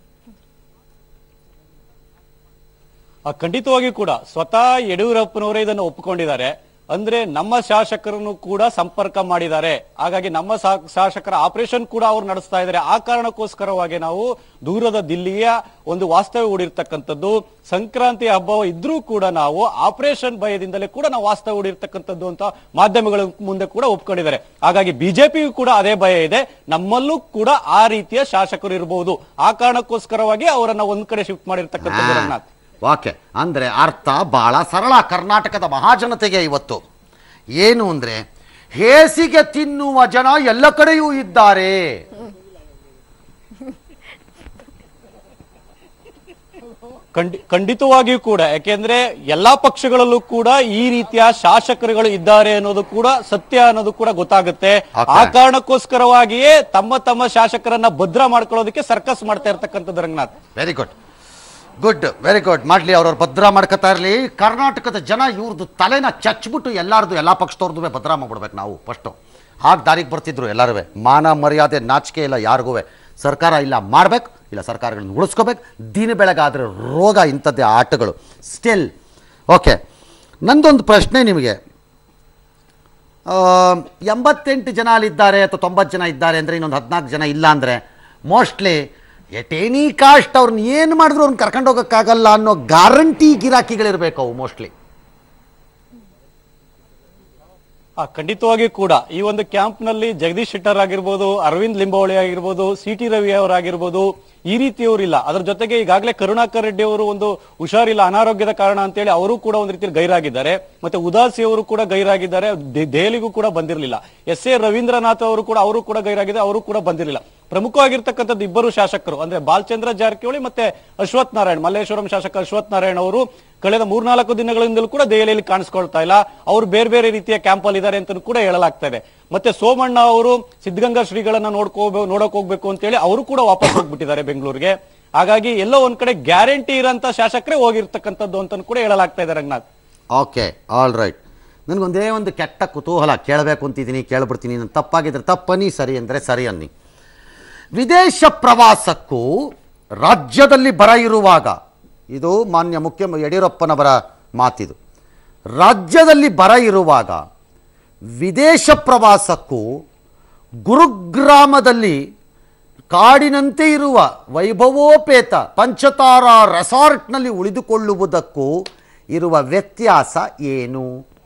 ಆ, ಖಂಡಿತವಾಗಿಯೂ ಕೂಡ ಸ್ವತಃ ಯಡಿಯೂರಪ್ಪನವರೇ ಇದನ್ನು ಒಪ್ಪಿಕೊಂಡಿದ್ದಾರೆ ಅಂದ್ರೆ ನಮ್ಮ ಶಾಸಕರನ್ನು ಕೂಡ ಸಂಪರ್ಕ ಮಾಡಿದ್ದಾರೆ ಹಾಗಾಗಿ ನಮ್ಮ ಶಾ- ಶಾಸಕರ ಆಪರೇಷನ್ ಕೂಡ ಅವ್ರು ನಡೆಸ್ತಾ ಇದ್ದಾರೆ ಆ ಕಾರಣಕ್ಕೋಸ್ಕರವಾಗಿ ನಾವು ದೂರದ ದಿಲ್ಲಿಯ ಒಂದು ವಾಸ್ತವ್ಯ ಹೂಡಿರ್ತಕ್ಕಂಥದ್ದು ಸಂಕ್ರಾಂತಿ ಹಬ್ಬ ಇದ್ರೂ ಕೂಡ ನಾವು ಆಪರೇಷನ್ ಭಯದಿಂದಲೇ ಕೂಡ ನಾವು ವಾಸ್ತವ್ಯ ಹೂಡಿರ್ತಕ್ಕಂಥದ್ದು ಅಂತ ಮಾಧ್ಯಮಗಳ ಮುಂದೆ ಕೂಡ ಒಪ್ಕೊಂಡಿದ್ದಾರೆ ಹಾಗಾಗಿ ಬಿಜೆಪಿಯು ಕೂಡ ಅದೇ ಭಯ ಇದೆ ನಮ್ಮಲ್ಲೂ ಕೂಡ ಆ ರೀತಿಯ ಶಾಸಕರು ಇರಬಹುದು ಆ ಕಾರಣಕ್ಕೋಸ್ಕರವಾಗಿ ಅವರನ್ನ ಒಂದ್ ಕಡೆ ಶಿಫ್ಟ್ ಮಾಡಿರ್ತಕ್ಕಂಥದ್ದು ರಂಗನಾಥ್
ವಾಕ್ಯ ಅಂದರೆ ಅರ್ಥ ಬಹಳ ಸರಳ ಕರ್ನಾಟಕದ ಮಹಾಜನತೆಗೆ ಇವತ್ತು ಏನು ಅಂದರೆ ಹೇಸಿಗೆ ತಿನ್ನುವ ಜನ ಎಲ್ಲ ಕಡೆಯೂ ಇದ್ದಾರೆ
ಖಂಡಿ- ಖಂಡಿತವಾಗಿಯೂ ಕೂಡ ಯಾಕೆಂದ್ರೆ ಎಲ್ಲಾ ಪಕ್ಷಗಳಲ್ಲೂ ಕೂಡ ಈ ರೀತಿಯ ಶಾಸಕರುಗಳು ಇದ್ದಾರೆ ಅನ್ನೋದು ಕೂಡ ಸತ್ಯ ಅನ್ನೋದು ಕೂಡ ಗೊತ್ತಾಗುತ್ತೆ
Okay.
ಆ ಕಾರಣಕ್ಕೋಸ್ಕರವಾಗಿಯೇ ತಮ್ಮ ತಮ್ಮ ಶಾಸಕರನ್ನ ಭದ್ರ ಮಾಡ್ಕೊಳ್ಳೋದಕ್ಕೆ ಸರ್ಕಸ್ ಮಾಡ್ತಾ ಇರ್ತಕ್ಕಂಥದ್ದು Ranganath
very good good very good ಮಾಡ್ಲಿ ಅವ್ರವ್ರು ಭದ್ರ ಮಾಡ್ಕೊತಾ ಇರಲಿ ಕರ್ನಾಟಕದ ಜನ ಇವ್ರದ್ದು ತಲೆನ ಚಚ್ಬಿಟ್ಟು ಎಲ್ಲಾರ್ದು ಎಲ್ಲ ಪಕ್ಷದವ್ರದ್ದು ಭದ್ರ ಮಾಡ್ಬಿಡ್ಬೇಕು ನಾವು ಫಸ್ಟು ಹಾಗೆ ದಾರಿಗೆ ಬರ್ತಿದ್ರು ಎಲ್ಲರೂ ಮಾನ ಮರ್ಯಾದೆ ನಾಚಿಕೆ ಇಲ್ಲ ಯಾರಿಗೂ ಸರ್ಕಾರ ಇಲ್ಲ ಮಾಡ್ಬೇಕು ಇಲ್ಲ ಸರ್ಕಾರಗಳನ್ನ ಉಳಿಸ್ಕೋಬೇಕು ದಿನ ಬೆಳಗಾದ್ರೆ ರೋಗ ಇಂಥದ್ದೇ ಆಟಗಳು ಸ್ಟಿಲ್ ಓಕೆ ನಂದೊಂದು ಪ್ರಶ್ನೆ ನಿಮಗೆ ಆ, ಎಂಬತ್ತೆಂಟು ಜನ ಅಲ್ಲಿದ್ದಾರೆ ಅಥವಾ ತೊಂಬತ್ತು ಜನ ಇದ್ದಾರೆ ಅಂದರೆ ಇನ್ನೊಂದು ಹದಿನಾಲ್ಕು ಜನ ಇಲ್ಲ ಅಂದರೆ ಮೋಸ್ಟ್ಲಿ ಎಟ್ ಎನಿ ಕಾಸ್ಟ್ ಅವ್ರನ್ನ ಏನು ಮಾಡಿದ್ರು ಅವ್ರನ್ನ ಕರ್ಕೊಂಡು ಹೋಗೋಕ್ಕಾಗಲ್ಲ ಅನ್ನೋ ಗ್ಯಾರಂಟಿ ಗಿರಾಕಿಗಳಿರಬೇಕು ಅವು ಮೋಸ್ಟ್ಲಿ
ಆ, ಖಂಡಿತವಾಗಿಯೂ ಕೂಡ ಈ ಒಂದು ಕ್ಯಾಂಪ್ ನಲ್ಲಿ ಜಗದೀಶ್ ಶೆಟ್ಟರ್ ಆಗಿರ್ಬೋದು ಅರವಿಂದ್ ಲಿಂಬಾವಳಿ ಆಗಿರ್ಬೋದು ಸಿ ಟಿ ರವಿ ಅವರಾಗಿರ್ಬೋದು ಈ ರೀತಿಯವರಿಲ್ಲ ಅದ್ರ ಜೊತೆಗೆ ಈಗಾಗಲೇ ಕರುಣಾಕರ್ ರೆಡ್ಡಿ ಅವರು ಒಂದು ಹುಷಾರಿಲ್ಲ ಅನಾರೋಗ್ಯದ ಕಾರಣ ಅಂತೇಳಿ ಅವರು ಕೂಡ ಒಂದು ರೀತಿಯಲ್ಲಿ ಗೈರಾಗಿದ್ದಾರೆ ಮತ್ತೆ ಉದಾಸಿ ಅವರು ಕೂಡ ಗೈರಾಗಿದ್ದಾರೆ ದೆ- ದೆಹಲಿಗೂ ಕೂಡ ಬಂದಿರಲಿಲ್ಲ ಎಸ್ ಎ ರವೀಂದ್ರನಾಥ್ ಅವರು ಕೂಡ ಅವರು ಕೂಡ ಗೈರಾಗಿದ್ದಾರೆ ಅವರು ಕೂಡ ಬಂದಿರಲಿಲ್ಲ ಪ್ರಮುಖವಾಗಿರ್ತಕ್ಕಂಥದ್ದು ಇಬ್ಬರು ಶಾಸಕರು ಅಂದ್ರೆ ಬಾಲಚಂದ್ರ ಜಾರಕಿಹೊಳಿ ಮತ್ತೆ ಅಶ್ವಥ್ ನಾರಾಯಣ್ ಮಲ್ಲೇಶ್ವರಂ ಶಾಸಕ ಅಶ್ವಥ್ ನಾರಾಯಣ್ ಅವರು ಕಳೆದ ಮೂರ್ನಾಲ್ಕು ದಿನಗಳಿಂದಲೂ ಕೂಡ ದೆಹಲಿಯಲ್ಲಿ ಕಾಣಿಸ್ಕೊಳ್ತಾ ಇಲ್ಲ ಅವರು ಬೇರೆ ಬೇರೆ ರೀತಿಯ ಕ್ಯಾಂಪ್ ಅಲ್ಲಿ ಇದ್ದಾರೆ ಅಂತ ಕೂಡ ಹೇಳಲಾಗ್ತಾ ಇದೆ ಮತ್ತೆ ಸೋಮಣ್ಣ ಅವರು ಸಿದ್ಧಗಂಗಾ ಶ್ರೀಗಳನ್ನ ನೋಡ್ಕೋಬೇಕು ನೋಡಕ್ ಹೋಗ್ಬೇಕು ಅಂತೇಳಿ ಅವರು ಕೂಡ ವಾಪಸ್ ಹೋಗ್ಬಿಟ್ಟಿದ್ದಾರೆ ಬೆಂಗಳೂರಿಗೆ ಹಾಗಾಗಿ ಎಲ್ಲೋ ಒಂದ್ ಕಡೆ ಗ್ಯಾರಂಟಿ ಇರೋಂತ ಶಾಸಕರೇ ಹೋಗಿರ್ತಕ್ಕಂಥದ್ದು ಅಂತ ಕೂಡ ಹೇಳಲಾಗ್ತಾ ಇದೆ ರಂಗನಾಥ್
ಓಕೆ ಆಲ್ ರೈಟ್ ನನಗೊಂದೇ ಒಂದು ಕೆಟ್ಟ ಕುತೂಹಲ ಕೇಳಬೇಕು ಅಂತಿದ್ದೀನಿ ಕೇಳ್ಬಿಡ್ತೀನಿ ನಾನು ತಪ್ಪಾಗಿದ್ರೆ ತಪ್ಪನಿ ಸರಿ ಅಂದರೆ ಸರಿ ಅನ್ನಿ ವಿದೇಶ ಪ್ರವಾಸಕ್ಕೂ ರಾಜ್ಯದಲ್ಲಿ ಬರ ಇರುವಾಗ ಇದು ಮಾನ್ಯ ಮುಖ್ಯ ಯಡಿಯೂರಪ್ಪನವರ ಮಾತಿದು ರಾಜ್ಯದಲ್ಲಿ ಬರ ಇರುವಾಗ ವಿದೇಶ ಪ್ರವಾಸಕ್ಕೂ ಗುರುಗ್ರಾಮದಲ್ಲಿ ಕಾಡಿನಂತೆ ಇರುವ ವೈಭವೋಪೇತ ಪಂಚತಾರಾ ರೆಸಾರ್ಟ್ನಲ್ಲಿ ಉಳಿದುಕೊಳ್ಳುವುದಕ್ಕೂ ಇರುವ ವ್ಯತ್ಯಾಸ ಏನು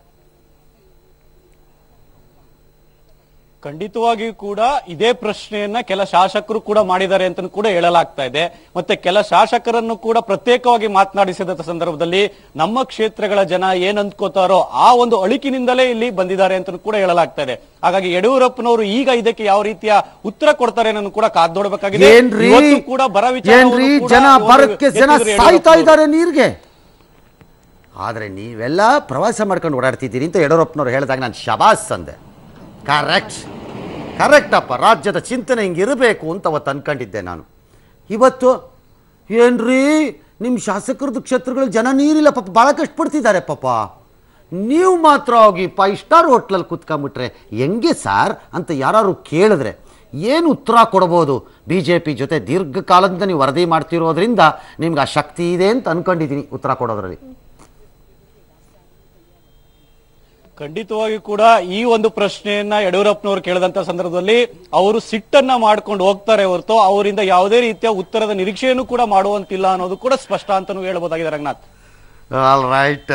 ಖಂಡಿತವಾಗಿಯೂ ಕೂಡ ಇದೇ ಪ್ರಶ್ನೆಯನ್ನ ಕೆಲ ಶಾಸಕರು ಕೂಡ ಮಾಡಿದ್ದಾರೆ ಅಂತ ಕೂಡ ಹೇಳಲಾಗ್ತಾ ಇದೆ ಮತ್ತೆ ಕೆಲ ಶಾಸಕರನ್ನು ಕೂಡ ಪ್ರತ್ಯೇಕವಾಗಿ ಮಾತನಾಡಿಸಿದ ಸಂದರ್ಭದಲ್ಲಿ ನಮ್ಮ ಕ್ಷೇತ್ರಗಳ ಜನ ಏನ್ ಅಂದ್ಕೋತಾರೋ ಆ ಒಂದು ಅಳಿಕಿನಿಂದಲೇ ಇಲ್ಲಿ ಬಂದಿದ್ದಾರೆ ಅಂತ ಕೂಡ ಹೇಳಲಾಗ್ತಾ ಇದೆ ಹಾಗಾಗಿ ಯಡಿಯೂರಪ್ಪನವರು ಈಗ ಇದಕ್ಕೆ ಯಾವ ರೀತಿಯ ಉತ್ತರ ಕೊಡ್ತಾರೆ ಅನ್ನೋದು ಕೂಡ ಕಾದ್ ನೋಡಬೇಕಾಗಿದೆ
ಏನ್ರಿ
ಇವತ್ತು ಕೂಡ ಬರ ವಿಚಾರವನ್ನು
ಏನ್ರಿ
ಕೂಡ
ಜನ
ಒಂದು
ಬರಕ್ಕೆ ಜನ
ಎತ್ತಿದ್ರು
ಸಾಯ್ತಾ
ಯಡಿಯೂರಪ್ಪನವರು.
ಇದ್ದಾರೆ ನೀರಿಗೆ ಆದರೆ ನೀವೆಲ್ಲ ಪ್ರವಾಸ ಮಾಡ್ಕೊಂಡು ಓಡಾಡ್ತಿದ್ದೀರಿ ಅಂತ ಯಡಿಯೂರಪ್ಪನವ್ರು ಹೇಳಿದಾಗ ನಾನು ಶಬಾಸ್ ಅಂದೆ ಕರೆಕ್ಟ್ ಕರೆಕ್ಟ್ ಅಪ್ಪ ರಾಜ್ಯದ ಚಿಂತನೆ ಹಿಂಗಿರಬೇಕು ಅಂತ ಅವತ್ತು ಅನ್ಕೊಂಡಿದ್ದೆ ನಾನು ಇವತ್ತು ಏನ್ರಿ ನಿಮ್ಮ ಶಾಸಕರದ್ದು ಕ್ಷೇತ್ರಗಳಲ್ಲಿ ಜನ ನೀರಿಲ್ಲ ಪಾಪ ಭಾಳ ಕಷ್ಟಪಡ್ತಿದ್ದಾರೆ ಪಾಪ ನೀವು ಮಾತ್ರ ಹೋಗಿ ಫೈವ್ ಸ್ಟಾರ್ ಹೋಟ್ಲಲ್ಲಿ ಕೂತ್ಕೊಂಬಿಟ್ರೆ ಹೆಂಗೆ ಸಾರ್ ಅಂತ ಯಾರು ಕೇಳಿದ್ರೆ ಏನು ಉತ್ತರ ಕೊಡ್ಬೋದು ಬಿ ಜೆ ಪಿ ಜೊತೆ ದೀರ್ಘಕಾಲದಿಂದ ನೀವು ವರದಿ ಮಾಡ್ತಿರೋದ್ರಿಂದ ನಿಮ್ಗೆ ಆ ಶಕ್ತಿ ಇದೆ ಅಂತ ಅನ್ಕೊಂಡಿದ್ದೀನಿ ಉತ್ತರ ಕೊಡೋದ್ರಲ್ಲಿ
ಖಂಡಿತವಾಗಿ ಕೂಡ ಈ ಒಂದು ಪ್ರಶ್ನೆಯನ್ನ ಯಡಿಯೂರಪ್ಪನವರು ಕೇಳಿದಂತ ಸಂದರ್ಭದಲ್ಲಿ ಅವರು ಸಿಟ್ಟನ್ನ ಮಾಡ್ಕೊಂಡು ಹೋಗ್ತಾರೆ ಹೊರತು ಅವರಿಂದ ಯಾವುದೇ ರೀತಿಯ ಉತ್ತರದ ನಿರೀಕ್ಷೆಯನ್ನು ಕೂಡ ಮಾಡುವಂತಿಲ್ಲ ಅನ್ನೋದು ಕೂಡ ಸ್ಪಷ್ಟ ಅಂತಾನು ಹೇಳ್ಬೋದಾಗಿದೆ ರಂಗನಾಥ್
ಆಲ್ ರೈಟ್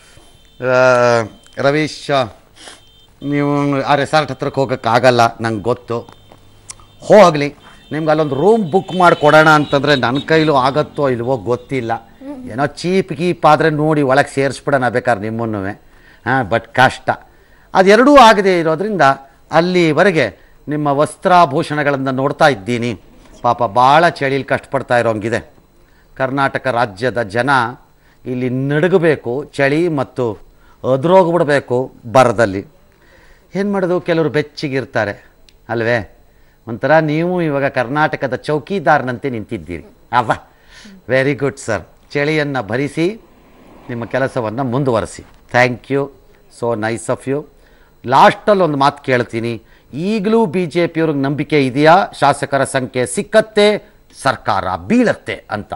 ರವೀಶ್ ನೀವು ಆ ರೆಸಾರ್ಟ್ ಹತ್ರಕ್ಕೆ ಹೋಗೋಕ್ಕಾಗಲ್ಲ ನಂಗೆ ಗೊತ್ತು ಹೋಗಲಿ ನಿಮ್ಗೆ ಅಲ್ಲೊಂದು ರೂಮ್ ಬುಕ್ ಮಾಡಿ ಕೊಡೋಣ ಅಂತಂದರೆ ನನ್ನ ಕೈಲೂ ಆಗತ್ತೋ ಇಲ್ವೋ ಗೊತ್ತಿಲ್ಲ ಏನೋ ಚೀಪ್ ಗೀಪ್ ಆದರೆ ನೋಡಿ ಒಳಗೆ ಸೇರಿಸ್ಬಿಡೋಣ ಬೇಕಾದ್ರೆ ನಿಮ್ಮನ್ನು ಹಾಂ ಬಟ್ ಕಷ್ಟ ಅದೆರಡೂ ಆಗದೆ ಇರೋದ್ರಿಂದ ಅಲ್ಲಿವರೆಗೆ ನಿಮ್ಮ ವಸ್ತ್ರಾಭೂಷಣಗಳನ್ನು ನೋಡ್ತಾ ಇದ್ದೀನಿ ಪಾಪ ಭಾಳ ಚಳಿಲಿ ಕಷ್ಟಪಡ್ತಾ ಇರೋಂಗಿದೆ ಕರ್ನಾಟಕ ರಾಜ್ಯದ ಜನ ಇಲ್ಲಿ ನಡುಗಬೇಕು ಚಳಿ ಮತ್ತು ಅದ್ರೋಗ್ಬಿಡ್ಬೇಕು ಬರದಲ್ಲಿ ಏನು ಮಾಡೋದು ಕೆಲವರು ಬೆಚ್ಚಗಿರ್ತಾರೆ ಅಲ್ವೇ ಒಂಥರ ನೀವು ಇವಾಗ ಕರ್ನಾಟಕದ ಚೌಕಿದಾರನಂತೆ ನಿಂತಿದ್ದೀರಿ ಅವ ವೆರಿ ಗುಡ್ ಸರ್ ಚಳಿಯನ್ನು ಭರಿಸಿ ನಿಮ್ಮ ಕೆಲಸವನ್ನು ಮುಂದುವರಿಸಿ thank you so nice of you ಲಾಸ್ಟಲ್ಲಿ ಒಂದು ಮಾತು ಕೇಳ್ತೀನಿ ಈಗಲೂ ಬಿ ಜೆ ಪಿಯವ್ರಿಗೆ ನಂಬಿಕೆ ಇದೆಯಾ ಶಾಸಕರ ಸಂಖ್ಯೆ ಸಿಕ್ಕತ್ತೆ ಸರ್ಕಾರ ಬೀಳತ್ತೆ ಅಂತ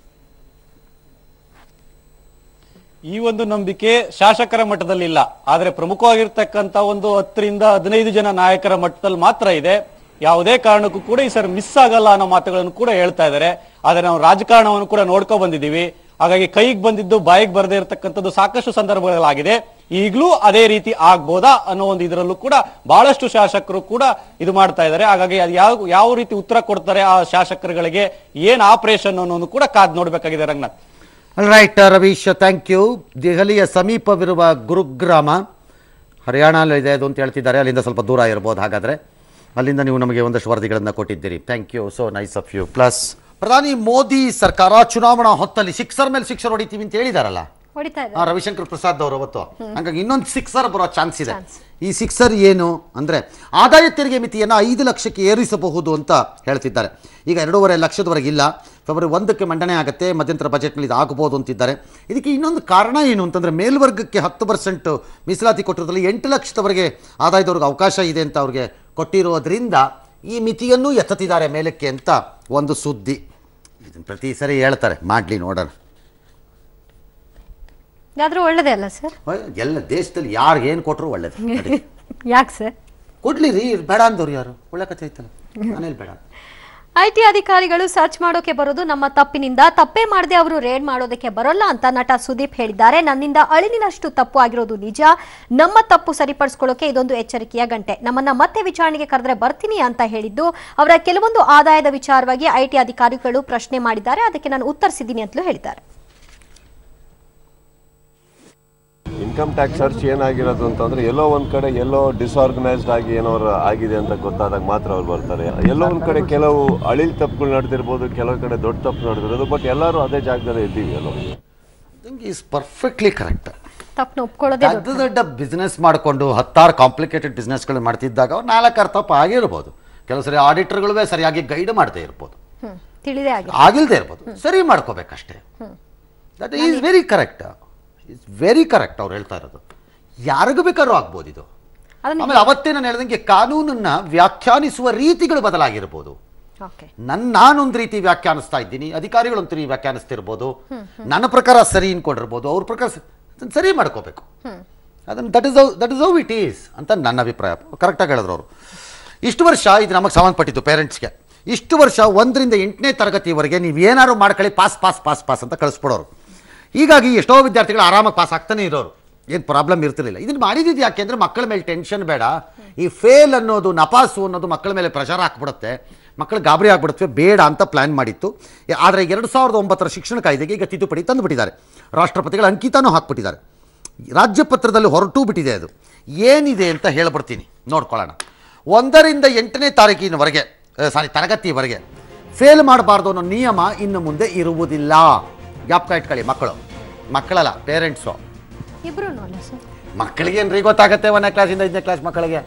ಈ ಒಂದು ನಂಬಿಕೆ ಶಾಸಕರ ಮಟ್ಟದಲ್ಲಿ ಇಲ್ಲ ಆದ್ರೆ ಪ್ರಮುಖವಾಗಿರ್ತಕ್ಕಂತ ಒಂದು ಹತ್ತರಿಂದ ಹದಿನೈದು ಜನ ನಾಯಕರ ಮಟ್ಟದಲ್ಲಿ ಮಾತ್ರ ಇದೆ ಯಾವುದೇ ಕಾರಣಕ್ಕೂ ಕೂಡ ಈ ಸರ್ ಮಿಸ್ ಆಗಲ್ಲ ಅನ್ನೋ ಮಾತುಗಳನ್ನು ಕೂಡ ಹೇಳ್ತಾ ಇದ್ದಾರೆ ಆದ್ರೆ ನಾವು ರಾಜಕಾರಣವನ್ನು ಕೂಡ ನೋಡ್ಕೊ ಬಂದಿದ್ದೀವಿ ಹಾಗಾಗಿ ಕೈಗೆ ಬಂದಿದ್ದು ಬಾಯಿಗೆ ಬರದೇ ಇರತಕ್ಕಂಥದ್ದು ಸಾಕಷ್ಟು ಸಂದರ್ಭಗಳಾಗಿದೆ ಈಗಲೂ ಅದೇ ರೀತಿ ಆಗ್ಬೋದಾ ಅನ್ನೋ ಒಂದು ಇದರಲ್ಲೂ ಕೂಡ ಬಹಳಷ್ಟು ಶಾಸಕರು ಕೂಡ ಇದು ಮಾಡ್ತಾ ಇದ್ದಾರೆ ಹಾಗಾಗಿ ಅದು ಯಾವ ಯಾವ ರೀತಿ ಉತ್ತರ ಕೊಡ್ತಾರೆ ಆ ಶಾಸಕರುಗಳಿಗೆ ಏನ್ ಆಪರೇಷನ್ ಅನ್ನೋದು ಕೂಡ ಕಾದ್ ನೋಡ್ಬೇಕಾಗಿದೆ Ranganath
right Ravish thank you ದೆಹಲಿಯ ಸಮೀಪವಿರುವ ಗುರುಗ್ರಾಮ ಹರಿಯಾಣ ಇದೆ ಅದು ಅಂತ ಹೇಳ್ತಿದ್ದಾರೆ ಅಲ್ಲಿಂದ ಸ್ವಲ್ಪ ದೂರ ಇರ್ಬೋದು ಹಾಗಾದರೆ ಅಲ್ಲಿಂದ ನೀವು ನಮಗೆ ಒಂದಷ್ಟು ವರದಿಗಳನ್ನು ಕೊಟ್ಟಿದ್ದೀರಿ thank you so nice of you plus ಪ್ರಧಾನಿ ಮೋದಿ ಸರ್ಕಾರ ಚುನಾವಣಾ ಹೊತ್ತಲ್ಲಿ ಸಿಕ್ಸರ್ ಮೇಲೆ ಸಿಕ್ಸರ್ ಹೊಡಿತೀವಿ ಅಂತ ಹೇಳಿದಾರಲ್ಲ
ಹೊಡಿತಾ ಇದೆ
ಆ, ರವಿಶಂಕರ್ ಪ್ರಸಾದ್ ಅವರು ಅವತ್ತು ಹಂಗಾಗಿ ಇನ್ನೊಂದು ಸಿಕ್ಸರ್ ಬರೋ ಚಾನ್ಸ್ ಇದೆ ಈ ಸಿಕ್ಸರ್ ಏನು ಅಂದರೆ ಆದಾಯ ತೆರಿಗೆ ಮಿತಿಯನ್ನು ಐದು ಲಕ್ಷಕ್ಕೆ ಏರಿಸಬಹುದು ಅಂತ ಹೇಳ್ತಿದ್ದಾರೆ ಈಗ ಎರಡೂವರೆ ಲಕ್ಷದವರೆಗೆ ಇಲ್ಲ ಫೆಬ್ರವರಿ ಒಂದಕ್ಕೆ ಮಂಡನೆ ಆಗುತ್ತೆ ಮಧ್ಯಂತರ ಬಜೆಟ್ನಲ್ಲಿ ಇದು ಆಗಬಹುದು ಅಂತಿದ್ದಾರೆ ಇದಕ್ಕೆ ಇನ್ನೊಂದು ಕಾರಣ ಏನು ಅಂತಂದರೆ ಮೇಲ್ವರ್ಗಕ್ಕೆ ಹತ್ತು ಪರ್ಸೆಂಟ್ ಮೀಸಲಾತಿ ಕೊಟ್ಟಿರೋದ್ರಲ್ಲಿ ಎಂಟು ಲಕ್ಷದವರೆಗೆ ಆದಾಯದವ್ರಿಗೆ ಅವಕಾಶ ಇದೆ ಅಂತ ಅವ್ರಿಗೆ ಕೊಟ್ಟಿರೋದ್ರಿಂದ ಈ ಮಿತಿಯನ್ನು ಎತ್ತುತ್ತಿದ್ದಾರೆ ಮೇಲಕ್ಕೆ ಅಂತ ಒಂದು ಸುದ್ದಿ ಇದನ್ನು ಪ್ರತಿ ಸರಿ ಹೇಳ್ತಾರೆ ಮಾಡಲಿ ನೋಡೋಣ
ಆದ್ರೂ ಒಳ್ಳೇದೇ ಅಲ್ಲ ಸರ್
ಎಲ್ಲ ದೇಶದಲ್ಲಿ ಯಾರು ಏನು ಕೊಟ್ಟರು ಒಳ್ಳೇದು ನಡೀಲಿ.
ಯಾಕೆ ಸರ್
ಕೊಡ್ಲಿ ರೀ ಬೇಡ ಅಂದವ್ರು ಯಾರು ಒಳ್ಳೆ ಕಥೆ ಐತಲ್ಲ ಮನೇಲಿ ಬೇಡ
ಐಟಿ ಅಧಿಕಾರಿಗಳು ಸರ್ಚ್ ಮಾಡೋಕೆ ಬರೋದು ನಮ್ಮ ತಪ್ಪಿನಿಂದ ತಪ್ಪೇ ಮಾಡದೆ ಅವರು ರೇಡ್ ಮಾಡೋದಕ್ಕೆ ಬರೋಲ್ಲ ಅಂತ ನಟ ಸುದೀಪ್ ಹೇಳಿದ್ದಾರೆ ನನ್ನಿಂದ ಅಳಿಲಿನಷ್ಟು ತಪ್ಪು ಆಗಿರೋದು ನಿಜ ನಮ್ಮ ತಪ್ಪು ಸರಿಪಡಿಸ್ಕೊಳ್ಳೋಕೆ ಇದೊಂದು ಎಚ್ಚರಿಕೆಯ ಗಂಟೆ ನಮ್ಮನ್ನ ಮತ್ತೆ ವಿಚಾರಣೆಗೆ ಕರೆದ್ರೆ ಬರ್ತೀನಿ ಅಂತ ಹೇಳಿದ್ದು ಅವರ ಕೆಲವೊಂದು ಆದಾಯದ ವಿಚಾರವಾಗಿ ಐಟಿ ಅಧಿಕಾರಿಗಳು ಪ್ರಶ್ನೆ ಮಾಡಿದ್ದಾರೆ ಅದಕ್ಕೆ ನಾನು ಉತ್ತರಿಸಿದ್ದೀನಿ ಅಂತಲೂ ಹೇಳಿದ್ದಾರೆ
ಇನ್ಕಮ್ ಟ್ಯಾಕ್ಸ್ ಸರ್ಚ್ ಏನಾಗಿರೋದು ಅಂತಂದ್ರೆ ಎಲ್ಲೋ ಒಂದ್ ಕಡೆ ಎಲ್ಲೋ ಡಿಸ್ಆರ್ಗನೈಸ್ಡ್ ಆಗಿ ಏನಾದ್ರು ಆಗಿದೆ ಅಂತ ಗೊತ್ತಾದಾಗ ಮಾತ್ರ ಅವ್ರು ಬರ್ತಾರೆ ಎಲ್ಲೋ ಒಂದ್ ಕಡೆ ಕೆಲವು ಅಳಿಲ್ ತಪ್ಪುಗಳು ನಡೆದಿರ್ಬೋದು ಕೆಲವು ಕಡೆ ದೊಡ್ಡ ತಪ್ಪು ನಡೆದಿರೋದು ಬಟ್ ಎಲ್ಲರೂ ಅದೇ ಜಾಗದಲ್ಲಿ ಇದ್ದೀವಿ ಎಲ್ಲೋ
ಈಸ್ ಪರ್ಫೆಕ್ಟ್ಲಿ ಕರೆಕ್ಟ್
ತಪ್ಪು ಒಪ್ಕೊಳ್ಳೋದೇ
ದೊಡ್ಡ ದೊಡ್ಡ ಬಿಸ್ನೆಸ್ ಮಾಡಿಕೊಂಡು ಹತ್ತಾರು ಕಾಂಪ್ಲಿಕೇಟೆಡ್ ಬಿಸ್ನೆಸ್ಗಳು ಮಾಡ್ತಿದ್ದಾಗ ಅವ್ರು ನಾಲ್ಕಾರು ತಪ್ಪು ಆಗಿರ್ಬೋದು ಕೆಲವು ಸರಿ ಆಡಿಟರ್ಗಳೇ ಸರಿಯಾಗಿ ಗೈಡ್ ಮಾಡದೇ ಇರ್ಬೋದು
ಹ್ಮ್ ತಿಳಿದೇ ಆಗಿದೆ
ಆಗಿಲ್ದೇ ಇರ್ಬೋದು ಸರಿ ಮಾಡ್ಕೋಬೇಕಷ್ಟೇ that is very correct is very correct ಅವ್ರು ಹೇಳ್ತಾ ಇರೋದು ಯಾರಿಗೂ ಬೇಕಾದ್ರೂ ಆಗ್ಬೋದು ಇದು
ಅದನ್ನ
ಆಮೇಲೆ ಅವತ್ತೇ ನಾನು ಹೇಳ್ದಂಗೆ ಕಾನೂನನ್ನ ವ್ಯಾಖ್ಯಾನಿಸುವ ರೀತಿಗಳು ಬದಲಾಗಿರ್ಬೋದು
ಓಕೆ
ನನ್ನ ನಾನೊಂದು ರೀತಿ ವ್ಯಾಖ್ಯಾನಿಸ್ತಾ ಇದ್ದೀನಿ ಅಧಿಕಾರಿಗಳು ಒಂದು ರೀತಿ ವ್ಯಾಖ್ಯಾನಿಸ್ತಿರ್ಬೋದು ನನ್ನ ಪ್ರಕಾರ ಸರಿ ಅನ್ಕೊಂಡಿರ್ಬೋದು ಅವ್ರ ಪ್ರಕಾರ ಸ- ಅದನ್ನ ಸರಿ ಮಾಡ್ಕೋಬೇಕು ಅದನ್ನು that is that is how it is ಅಂತ ನನ್ನ ಅಭಿಪ್ರಾಯ ಕರೆಕ್ಟಾಗಿ ಹೇಳಿದ್ರು ಅವರು ಇಷ್ಟು ವರ್ಷ ಇದು ನಮಗೆ ಸಂಬಂಧಪಟ್ಟಿದ್ದು ಪೇರೆಂಟ್ಸ್ಗೆ ಇಷ್ಟು ವರ್ಷ ಒಂದರಿಂದ ಎಂಟನೇ ತರಗತಿವರೆಗೆ ನೀವು ಏನಾದ್ರು ಮಾಡ್ಕೊಳ್ಳಿ ಪಾಸ್ ಪಾಸ್ ಪಾಸ್ ಪಾಸ್ ಅಂತ ಕಳಿಸ್ಬಿಡೋರು ಹೀಗಾಗಿ ಎಷ್ಟೋ ವಿದ್ಯಾರ್ಥಿಗಳು ಆರಾಮಾಗಿ ಪಾಸ್ ಆಗ್ತಾನೆ ಇರೋರು ಏನು ಪ್ರಾಬ್ಲಮ್ ಇರ್ತಿರ್ಲಿಲ್ಲ ಇದನ್ನು ಮಾಡಿದ್ದು ಯಾಕೆ ಅಂದರೆ ಮಕ್ಕಳ ಮೇಲೆ ಟೆನ್ಷನ್ ಬೇಡ ಈ ಫೇಲ್ ಅನ್ನೋದು ನಪಾಸು ಅನ್ನೋದು ಮಕ್ಕಳ ಮೇಲೆ ಪ್ರೆಷರ್ ಹಾಕ್ಬಿಡುತ್ತೆ ಮಕ್ಕಳು ಗಾಬರಿ ಆಗ್ಬಿಡುತ್ತವೆ ಬೇಡ ಅಂತ ಪ್ಲ್ಯಾನ್ ಮಾಡಿತ್ತು ಆದರೆ ಎರಡು ಸಾವಿರದ ಒಂಬತ್ತರ ಶಿಕ್ಷಣ ಕಾಯ್ದೆಗೆ ಈಗ ತಿದ್ದುಪಡಿ ತಂದುಬಿಟ್ಟಿದ್ದಾರೆ ರಾಷ್ಟ್ರಪತಿಗಳ ಅಂಕಿತಾನೂ ಹಾಕ್ಬಿಟ್ಟಿದ್ದಾರೆ ರಾಜ್ಯ ಪತ್ರದಲ್ಲಿ ಹೊರಟೂ ಬಿಟ್ಟಿದೆ ಅದು ಏನಿದೆ ಅಂತ ಹೇಳ್ಬಿಡ್ತೀನಿ ನೋಡ್ಕೊಳ್ಳೋಣ ಒಂದರಿಂದ ಎಂಟನೇ ತಾರೀಕಿನವರೆಗೆ ಸಾರಿ ತರಗತಿವರೆಗೆ ಫೇಲ್ ಮಾಡಬಾರ್ದು ಅನ್ನೋ ನಿಯಮ ಇನ್ನು ಮುಂದೆ ಇರುವುದಿಲ್ಲ ಜ್ಞಾಪಕ ಇಟ್ಕೊಳ್ಳಿ ಮಕ್ಕಳು ಮಕ್ಕಳಲ್ಲ ಪೇರೆಂಟ್ಸು
ಇಬ್ರು ಅಲ್ಲ ಸರ್
ಮಕ್ಕಳಿಗೆ ಏನ್ರಿ ಗೊತ್ತಾಗತ್ತೆ ಒಂದನೇ ಕ್ಲಾಸಿಂದ ಐದನೇ ಕ್ಲಾಸ್ ಮಕ್ಕಳಿಗೆ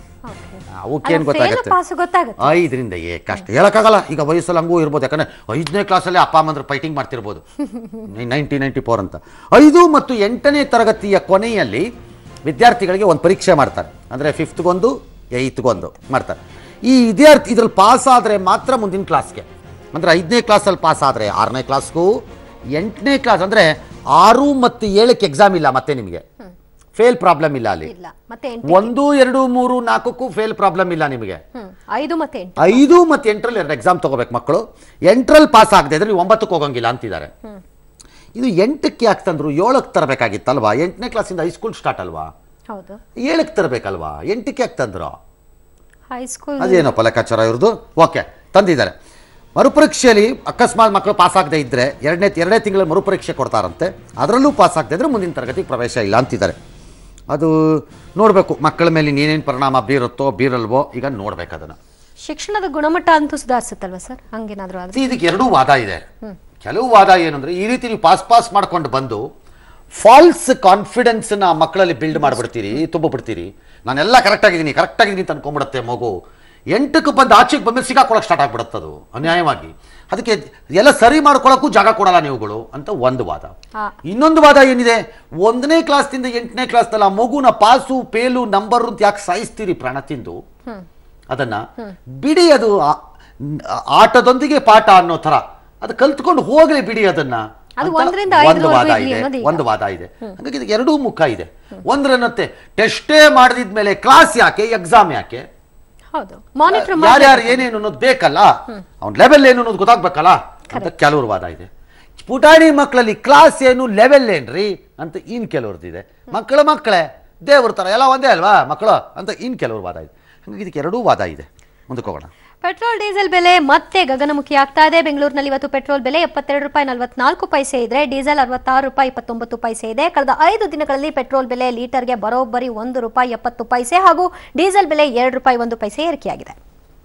ಅವಕ್ಕೇನು ಗೊತ್ತಾಗತ್ತೆ
ಪಾಸ್ ಗೊತ್ತಾಗುತ್ತೆ
ಐದರಿಂದ ಏ ಕಷ್ಟ ಹೇಳಕ್ಕಾಗಲ್ಲ ಈಗ ವಯಸ್ಸಲ್ಲಿ ಹಂಗೂ ಇರ್ಬೋದು ಯಾಕಂದ್ರೆ ಐದನೇ ಕ್ಲಾಸಲ್ಲಿ ಅಪ್ಪ ಅಮ್ಮಂದ್ರೆ ಫೈಟಿಂಗ್ ಮಾಡ್ತಿರ್ಬೋದು ನೈನ್ಟೀನ್ ನೈಂಟಿ ಫೋರ್ ಅಂತ ಐದು ಮತ್ತು ಎಂಟನೇ ತರಗತಿಯ ಕೊನೆಯಲ್ಲಿ ವಿದ್ಯಾರ್ಥಿಗಳಿಗೆ ಒಂದು ಪರೀಕ್ಷೆ ಮಾಡ್ತಾರೆ ಅಂದರೆ ಫಿಫ್ತ್ಗೊಂದು ಏಯ್ತ್ಗೊಂದು ಮಾಡ್ತಾರೆ ಈ ವಿದ್ಯಾರ್ಥಿ ಇದ್ರಲ್ಲಿ ಪಾಸ್ ಆದರೆ ಮಾತ್ರ ಮುಂದಿನ ಕ್ಲಾಸ್ಗೆ ಅಂದರೆ ಐದನೇ ಕ್ಲಾಸಲ್ಲಿ ಪಾಸ್ ಆದರೆ ಆರನೇ ಕ್ಲಾಸ್ಗೂ ಎಂಟನೇ ಕ್ಲಾಸ್ ಅಂದರೆ ಆರು ಮತ್ತು ಏಳಕ್ಕೆ ಎಕ್ಸಾಮ್ ಇಲ್ಲ ಮತ್ತೆ ನಿಮಗೆ ಫೇಲ್ ಪ್ರಾಬ್ಲಮ್ ಇಲ್ಲ ಅಲ್ಲಿ
ಇಲ್ಲ ಮತ್ತೆ ಎಂಟು
ಒಂದು ಎರಡು ಮೂರು ನಾಲ್ಕಕ್ಕೂ ಫೇಲ್ ಪ್ರಾಬ್ಲಮ್ ಇಲ್ಲ ನಿಮಗೆ
ಹ್ಮ್ ಐದು ಮತ್ತೆ ಎಂಟು
ಐದು ಮತ್ತು ಎಂಟರಲ್ಲಿ ಎರಡು ಎಕ್ಸಾಮ್ ತಗೋಬೇಕು ಮಕ್ಕಳು ಎಂಟರಲ್ಲಿ ಪಾಸ್ ಆಗದೆ ಇದ್ರೆ ನೀವು ಒಂಬತ್ತಕ್ಕೆ ಹೋಗಂಗಿಲ್ಲ ಅಂತಿದ್ದಾರೆ
ಹ್ಮ್
ಇದು ಎಂಟಕ್ಕೆ ಯಾಕೆ ತಂದ್ರು ಏಳಕ್ಕೆ ತರಬೇಕಾಗಿತ್ತಲ್ವಾ ಎಂಟನೇ ಕ್ಲಾಸಿಂದ ಹೈಸ್ಕೂಲ್ ಸ್ಟಾರ್ಟ್ ಅಲ್ವಾ
ಹೌದು
ಏಳಕ್ಕೆ ತರಬೇಕಲ್ವಾ ಎಂಟಕ್ಕೆ ಯಾಕೆ ತಂದ್ರು
ಹೈಸ್ಕೂಲ್
ಅದೇನಪ್ಪ ಲೆಕ್ಕಾಚಾರ ಇವ್ರದ್ದು ಓಕೆ ತಂದಿದ್ದಾರೆ ಮರುಪರೀಕ್ಷೆಯಲ್ಲಿ ಅಕಸ್ಮಾತ್ ಮಕ್ಕಳು ಪಾಸ್ ಆಗದೆ ಇದ್ದರೆ ಎರಡನೇ ಎರಡನೇ ತಿಂಗಳ ಮರುಪರೀಕ್ಷೆ ಕೊಡ್ತಾರಂತೆ ಅದರಲ್ಲೂ ಪಾಸ್ ಆಗದೆ ಇದ್ರೆ ಮುಂದಿನ ತರಗತಿಗೆ ಪ್ರವೇಶ ಇಲ್ಲ ಅಂತಿದ್ದಾರೆ ಅದು ನೋಡಬೇಕು ಮಕ್ಕಳ ಮೇಲೆ ಇನ್ನೇನೇನು ಪರಿಣಾಮ ಬೀರುತ್ತೋ ಬೀರಲ್ವೋ ಈಗ ನೋಡ್ಬೇಕು ಅದನ್ನು
ಶಿಕ್ಷಣದ ಗುಣಮಟ್ಟ ಅಂತೂ ಸುಧಾರಿಸುತ್ತಲ್ವಾ ಸರ್ ಹಂಗೇನಾದ್ರೂ ಆದ್ರೆ
ಇದಕ್ಕೆ ಎರಡೂ ವಾದ ಇದೆ ಕೆಲವು ವಾದ ಏನಂದ್ರೆ ಈ ರೀತಿ ನೀವು ಪಾಸ್ ಪಾಸ್ ಮಾಡ್ಕೊಂಡು ಬಂದು ಫಾಲ್ಸ್ ಕಾನ್ಫಿಡೆನ್ಸ್ನ ಮಕ್ಕಳಲ್ಲಿ ಬಿಲ್ಡ್ ಮಾಡಿಬಿಡ್ತೀರಿ ತುಂಬಿಬಿಡ್ತೀರಿ ನಾನೆಲ್ಲ ಕರೆಕ್ಟ್ ಆಗಿದ್ದೀನಿ ಕರೆಕ್ಟ್ ಆಗಿದ್ದೀನಿ ಅಂತ ಅನ್ಕೊಂಡ್ಬಿಡುತ್ತೆ ಮಗು ಎಂಟಕ್ಕೆ ಬಂದು ಆಚೆಗೆ ಬಂದ್ರೆ ಸಿಗಾಕೊಳಕ್ಕೆ ಸ್ಟಾರ್ಟ್ ಆಗ್ಬಿಡುತ್ತೆ ಅದು ಅನ್ಯಾಯವಾಗಿ ಅದಕ್ಕೆ ಎಲ್ಲ ಸರಿ ಮಾಡ್ಕೊಳಕ್ಕೂ ಜಾಗ ಕೊಡಲ್ಲ ನೀವುಗಳು ಅಂತ ಒಂದು ವಾದ
ಆ,
ಇನ್ನೊಂದು ವಾದ ಏನಿದೆ ಒಂದನೇ ಕ್ಲಾಸ್ನಿಂದ ಎಂಟನೇ ಕ್ಲಾಸ್ನಲ್ಲಿ ಆ ಮಗುನ ಪಾಸು ಪೇಲು ನಂಬರ್ ಅಂತ ಯಾಕೆ ಸಾಯಿಸ್ತೀರಿ ಪ್ರಾಣ ತಿಂದು
ಹ್ಮ್
ಅದನ್ನ ಬಿಡಿ ಅದು ಆ- ಆಟದೊಂದಿಗೆ ಪಾಠ ಅನ್ನೋ ತರ ಅದು ಕಲ್ತ್ಕೊಂಡು ಹೋಗ್ಲಿ ಬಿಡಿ ಅದನ್ನ
ಅದು
ಅಂತ
ಒಂದರಿಂದ
ಒಂದು
ಐದರವರೆಗೂ
ವಾದ
ಇರ್ಲಿ
ಇದೆ
ಅನ್ನೋದು ಈಗ.
ಒಂದು ವಾದ ಇದೆ ಹಾಗಾಗಿ ಇದಕ್ಕೆ ಎರಡೂ ಮುಖ ಇದೆ ಒಂದ್ರನ್ನತ್ತೆ ಟೆಸ್ಟೇ ಮಾಡಿದ್ಮೇಲೆ ಕ್ಲಾಸ್ ಯಾಕೆ ಎಕ್ಸಾಮ್ ಯಾಕೆ
ಹೌದು ಮಾನಿಟರ್
ಯಾರ್ಯಾರು ಏನೇನು ಅನ್ನೋದು ಬೇಕಲ್ಲ ಅವ್ನ ಲೆವೆಲ್ ಏನು ಅನ್ನೋದು ಗೊತ್ತಾಗ್ಬೇಕಲ್ಲ ಅಂತ ಕೆಲವ್ರ ವಾದ ಇದೆ ಪುಟಾಣಿ ಮಕ್ಕಳಲ್ಲಿ ಕ್ಲಾಸ್ ಏನು ಲೆವೆಲ್ ಏನ್ರಿ ಅಂತ ಇನ್ ಕೆಲವ್ರದ್ದಿದೆ ಮಕ್ಕಳ ಮಕ್ಕಳೇ ದೇವ್ರ ತರ ಎಲ್ಲ ಒಂದೇ ಅಲ್ವಾ ಮಕ್ಕಳು ಅಂತ ಇನ್ ಕೆಲವ್ರ ವಾದ ಇದೆ ಹಾಗಾಗಿ ಇದಕ್ಕೆ ಎರಡೂ ವಾದ ಇದೆ ಮುಂದಕ್ಕೆ ಹೋಗೋಣ
ಪೆಟ್ರೋಲ್ ಡೀಸೆಲ್ ಬೆಲೆ ಮತ್ತೆ ಗಗನಮುಖಿ ಆಗ್ತಾ ಇದೆ ಬೆಂಗಳೂರಿನಲ್ಲಿ ಇವತ್ತು ಪೆಟ್ರೋಲ್ ಬೆಲೆ ಎಪ್ಪತ್ತೆರಡು ರೂಪಾಯಿ ನಲವತ್ನಾಲ್ಕು ಪೈಸೆ ಇದ್ರೆ ಡೀಸೆಲ್ ಅರವತ್ತಾರು ರೂಪಾಯಿ ಇಪ್ಪತ್ತೊಂಬತ್ತು ಪೈಸೆ ಇದೆ ಕಳೆದ ಐದು ದಿನಗಳಲ್ಲಿ ಪೆಟ್ರೋಲ್ ಬೆಲೆ ಲೀಟರ್ಗೆ ಬರೋಬ್ಬರಿ ಒಂದು ರೂಪಾಯಿ ಎಪ್ಪತ್ತು ಪೈಸೆ ಹಾಗೂ ಡೀಸೆಲ್ ಬೆಲೆ ಎರಡು ರೂಪಾಯಿ ಒಂದು ಪೈಸೆ ಏರಿಕೆಯಾಗಿದೆ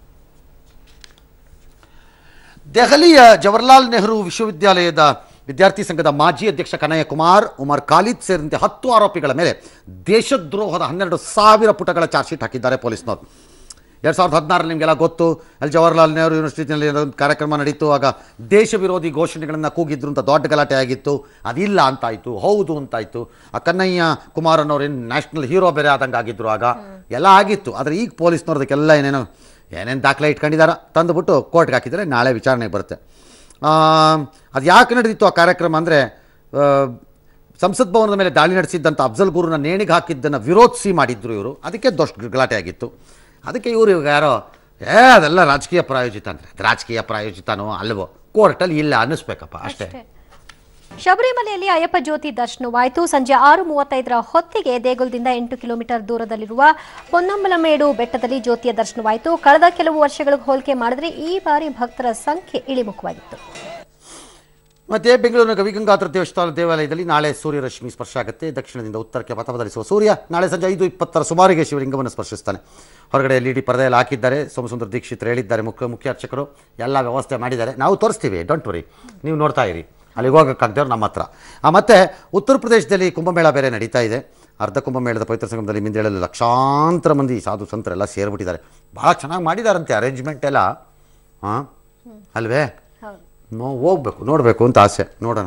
ದೆಹಲಿಯ ಜವಾಹರ್ಲಾಲ್ ನೆಹರು ವಿಶ್ವವಿದ್ಯಾಲಯದ ವಿದ್ಯಾರ್ಥಿ ಸಂಘದ ಮಾಜಿ ಅಧ್ಯಕ್ಷ ಕನಯ್ಯ ಕುಮಾರ್ ಉಮರ್ ಖಾಲಿದ್ ಸೇರಿದಂತೆ ಹತ್ತು ಆರೋಪಿಗಳ ಮೇಲೆ ದೇಶದ್ರೋಹದ ಹನ್ನೆರಡು ಸಾವಿರ ಪುಟಗಳ ಚಾರ್ಜ್ ಶೀಟ್ ಹಾಕಿದ್ದಾರೆ ಪೊಲೀಸ್ನವರು ಎರಡು ಸಾವಿರದ ಹದಿನಾರಲ್ಲಿ ನಿಮಗೆಲ್ಲ ಗೊತ್ತು ಅಲ್ಲಿ ಜವಾಹರ್ಲಾಲ್ ನೆಹರು ಯೂನಿವರ್ಸಿಟಿನಲ್ಲಿ ಏನೋ ಒಂದು ಕಾರ್ಯಕ್ರಮ ನಡೀತು ಆಗ ದೇಶ ವಿರೋಧಿ ಘೋಷಣೆಗಳನ್ನು ಕೂಗಿದ್ರು ಅಂತ ದೊಡ್ಡ ಗಲಾಟೆ ಆಗಿತ್ತು ಅದಿಲ್ಲ ಅಂತಾಯಿತು ಹೌದು ಅಂತಾಯಿತು ಆ ಕನ್ನಯ್ಯ ಕುಮಾರ್ ಅನ್ನೋರು ಏನು ನ್ಯಾಷನಲ್ ಹೀರೋ ಬೇರೆ ಆದಂಗೆ ಆಗಿದ್ರು ಆಗ ಎಲ್ಲ ಆಗಿತ್ತು ಆದರೆ ಈಗ ಪೊಲೀಸ್ನವ್ರದಕ್ಕೆಲ್ಲ ಏನೇನೋ ಏನೇನು ದಾಖಲೆ ಇಟ್ಕೊಂಡಿದಾರ ತಂದುಬಿಟ್ಟು ಕೋರ್ಟ್ಗೆ ಹಾಕಿದರೆ ನಾಳೆ ವಿಚಾರಣೆಗೆ ಬರುತ್ತೆ ಅದು ಯಾಕೆ ನಡೆದಿತ್ತು ಆ ಕಾರ್ಯಕ್ರಮ ಅಂದರೆ ಸಂಸತ್ ಭವನದ ಮೇಲೆ ದಾಳಿ ನಡೆಸಿದ್ದಂಥ ಅಫ್ಜಲ್ ಗುರುನ ನೇಣಿಗೆ ಹಾಕಿದ್ದನ್ನು ವಿರೋಧಿಸಿ ಮಾಡಿದ್ರು ಇವರು ಅದಕ್ಕೆ ದೊಡ್ಡ ಗಲಾಟೆ ಆಗಿತ್ತು ಅದಕ್ಕೆ ಇವರು ಇವಾಗ ಯಾರೋ ಏ ಅದೆಲ್ಲ ರಾಜಕೀಯ ಪ್ರಾಯೋಜಿತ ಅಂದರೆ ರಾಜಕೀಯ ಪ್ರಾಯೋಜಿತನೋ ಅಲ್ವೋ ಕೋರ್ಟಲ್ಲಿ ಇಲ್ಲ ಅನ್ನಿಸ್ಬೇಕಪ್ಪ ಅಷ್ಟೇ
ಶಬರಿಮಲೆಯಲ್ಲಿ ಅಯ್ಯಪ್ಪ ಜ್ಯೋತಿ ದರ್ಶನವಾಯಿತು ಸಂಜೆ ಆರು ಮೂವತ್ತೈದರ ಹೊತ್ತಿಗೆ ದೇಗುಲದಿಂದ ಎಂಟು ಕಿಲೋಮೀಟರ್ ದೂರದಲ್ಲಿರುವ ಪೊನ್ನಂಬಲಮೇಡು ಬೆಟ್ಟದಲ್ಲಿ ಜ್ಯೋತಿಯ ದರ್ಶನವಾಯಿತು ಕಳೆದ ಕೆಲವು ವರ್ಷಗಳಿಗೆ ಹೋಲಿಕೆ ಮಾಡಿದ್ರೆ ಈ ಬಾರಿ ಭಕ್ತರ ಸಂಖ್ಯೆ ಇಳಿಮುಖವಾಗಿತ್ತು
ಮತ್ತೆ ಬೆಂಗಳೂರಿನ ಗವಿಗಂಗಾಧರ ದೇವಸ್ಥಾನ ದೇವಾಲಯದಲ್ಲಿ ನಾಳೆ ಸೂರ್ಯರಶ್ಮಿ ಸ್ಪರ್ಶ ಆಗುತ್ತೆ ದಕ್ಷಿಣದಿಂದ ಉತ್ತರಕ್ಕೆ ಪಥ ಬದಲಿಸುವ ಸೂರ್ಯ ನಾಳೆ ಸಂಜೆ ಐದು ಇಪ್ಪತ್ತರ ಸುಮಾರಿಗೆ ಶಿವಲಿಂಗವನ್ನು ಸ್ಪರ್ಶಿಸ್ತಾನೆ ಹೊರಗಡೆ ಎಲ್ ಇ ಡಿ ಪರದೆಯಲ್ಲಿ ಹಾಕಿದ್ದಾರೆ ಸೋಮಸುಂದರ ದೀಕ್ಷಿತರು ಹೇಳಿದ್ದಾರೆ ಮುಖ್ಯ ಮುಖ್ಯ ಅರ್ಚಕರು ಎಲ್ಲ ವ್ಯವಸ್ಥೆ ಮಾಡಿದ್ದಾರೆ ನಾವು ತೋರಿಸ್ತೀವಿ ಡೋಂಟ್ ವರಿ ನೀವು ನೋಡ್ತಾ ಇರಿ ಅಲ್ಲಿಗೆ ಹೋಗೋಕ್ಕಾಗ್ದವ್ರು ನಮ್ಮ ಹತ್ರ ಆ, ಮತ್ತೆ ಉತ್ತರ ಪ್ರದೇಶದಲ್ಲಿ ಕುಂಭಮೇಳ ಬೇರೆ ನಡೀತಾ ಇದೆ ಅರ್ಧ ಕುಂಭಮೇಳದ ಪವಿತ್ರ ಸಂಗಮದಲ್ಲಿ ಮಿಂದೇಳಲು ಲಕ್ಷಾಂತರ ಮಂದಿ ಸಾಧು ಸಂತರೆಲ್ಲ ಸೇರಿಬಿಟ್ಟಿದ್ದಾರೆ ಭಾಳ ಚೆನ್ನಾಗಿ ಮಾಡಿದಾರಂತೆ ಅರೇಂಜ್ಮೆಂಟ್ ಎಲ್ಲ ಹಾಂ ಅಲ್ವೇ ನೋ ಹೋಗ್ಬೇಕು ನೋಡಬೇಕು ಅಂತ ಆಸೆ ನೋಡೋಣ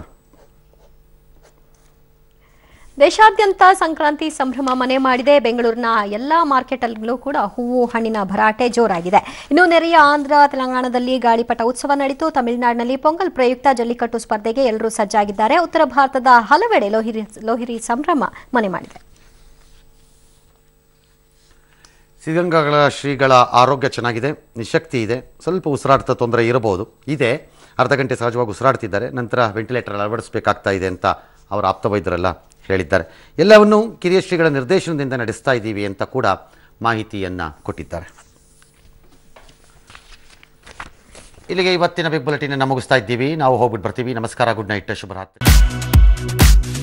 ದೇಶಾದ್ಯಂತ ಸಂಕ್ರಾಂತಿ ಸಂಭ್ರಮ ಮನೆ ಮಾಡಿದೆ ಬೆಂಗಳೂರಿನ ಎಲ್ಲಾ ಮಾರ್ಕೆಟ್ಗಳಲ್ಲೂ ಕೂಡ ಹೂವು ಹಣ್ಣಿನ ಭರಾಟೆ ಜೋರಾಗಿದೆ ಇನ್ನು ನೆರೆಯ ಆಂಧ್ರ ತೆಲಂಗಾಣದಲ್ಲಿ ಗಾಳಿಪಟ ಉತ್ಸವ ನಡೆಯಿತು ತಮಿಳುನಾಡಿನಲ್ಲಿ ಪೊಂಗಲ್ ಪ್ರಯುಕ್ತ ಜಲ್ಲಿಕಟ್ಟು ಸ್ಪರ್ಧೆಗೆ ಎಲ್ಲರೂ ಸಜ್ಜಾಗಿದ್ದಾರೆ ಉತ್ತರ ಭಾರತದ ಹಲವೆಡೆ ಲೋಹಿರಿ ಲೋಹಿರಿ ಸಂಭ್ರಮ ಮನೆ ಮಾಡಿದೆ
ಸಿದ್ಧಗಂಗಾ ಶ್ರೀಗಳ ಆರೋಗ್ಯ ಚೆನ್ನಾಗಿದೆ ನಿಶಕ್ತಿ ಇದೆ ಸ್ವಲ್ಪ ಉಸಿರಾಟದ ತೊಂದರೆ ಇರಬಹುದು ಇದೆ ಅರ್ಧ ಗಂಟೆ ಸಹಜವಾಗಿ ಉಸಿರಾಡ್ತಿದ್ದಾರೆ ನಂತರ ವೆಂಟಿಲೇಟರ್ ಅಳವಡಿಸಬೇಕಾಗ್ತಾ ಇದೆ ಅಂತ ಅವರ ಆಪ್ತ ವೈದ್ಯರೆಲ್ಲ ಹೇಳಿದ್ದಾರೆ ಎಲ್ಲವನ್ನೂ ಕಿರಿಯ ಶ್ರೀಗಳ ನಿರ್ದೇಶನದಿಂದ ನಡೆಸ್ತಾ ಇದ್ದೀವಿ ಅಂತ ಕೂಡ ಮಾಹಿತಿಯನ್ನು ಕೊಟ್ಟಿದ್ದಾರೆ ಇಲ್ಲಿಗೆ ಇವತ್ತಿನ ಬಿಗ್ ಬುಲೆಟಿನ ಮುಗಿಸ್ತಾ ಇದ್ದೀವಿ ನಾವು ಹೋಗ್ಬಿಟ್ಟು ಬರ್ತೀವಿ ನಮಸ್ಕಾರ ಗುಡ್ ನೈಟ್ ಶುಭರಾತ್ರಿ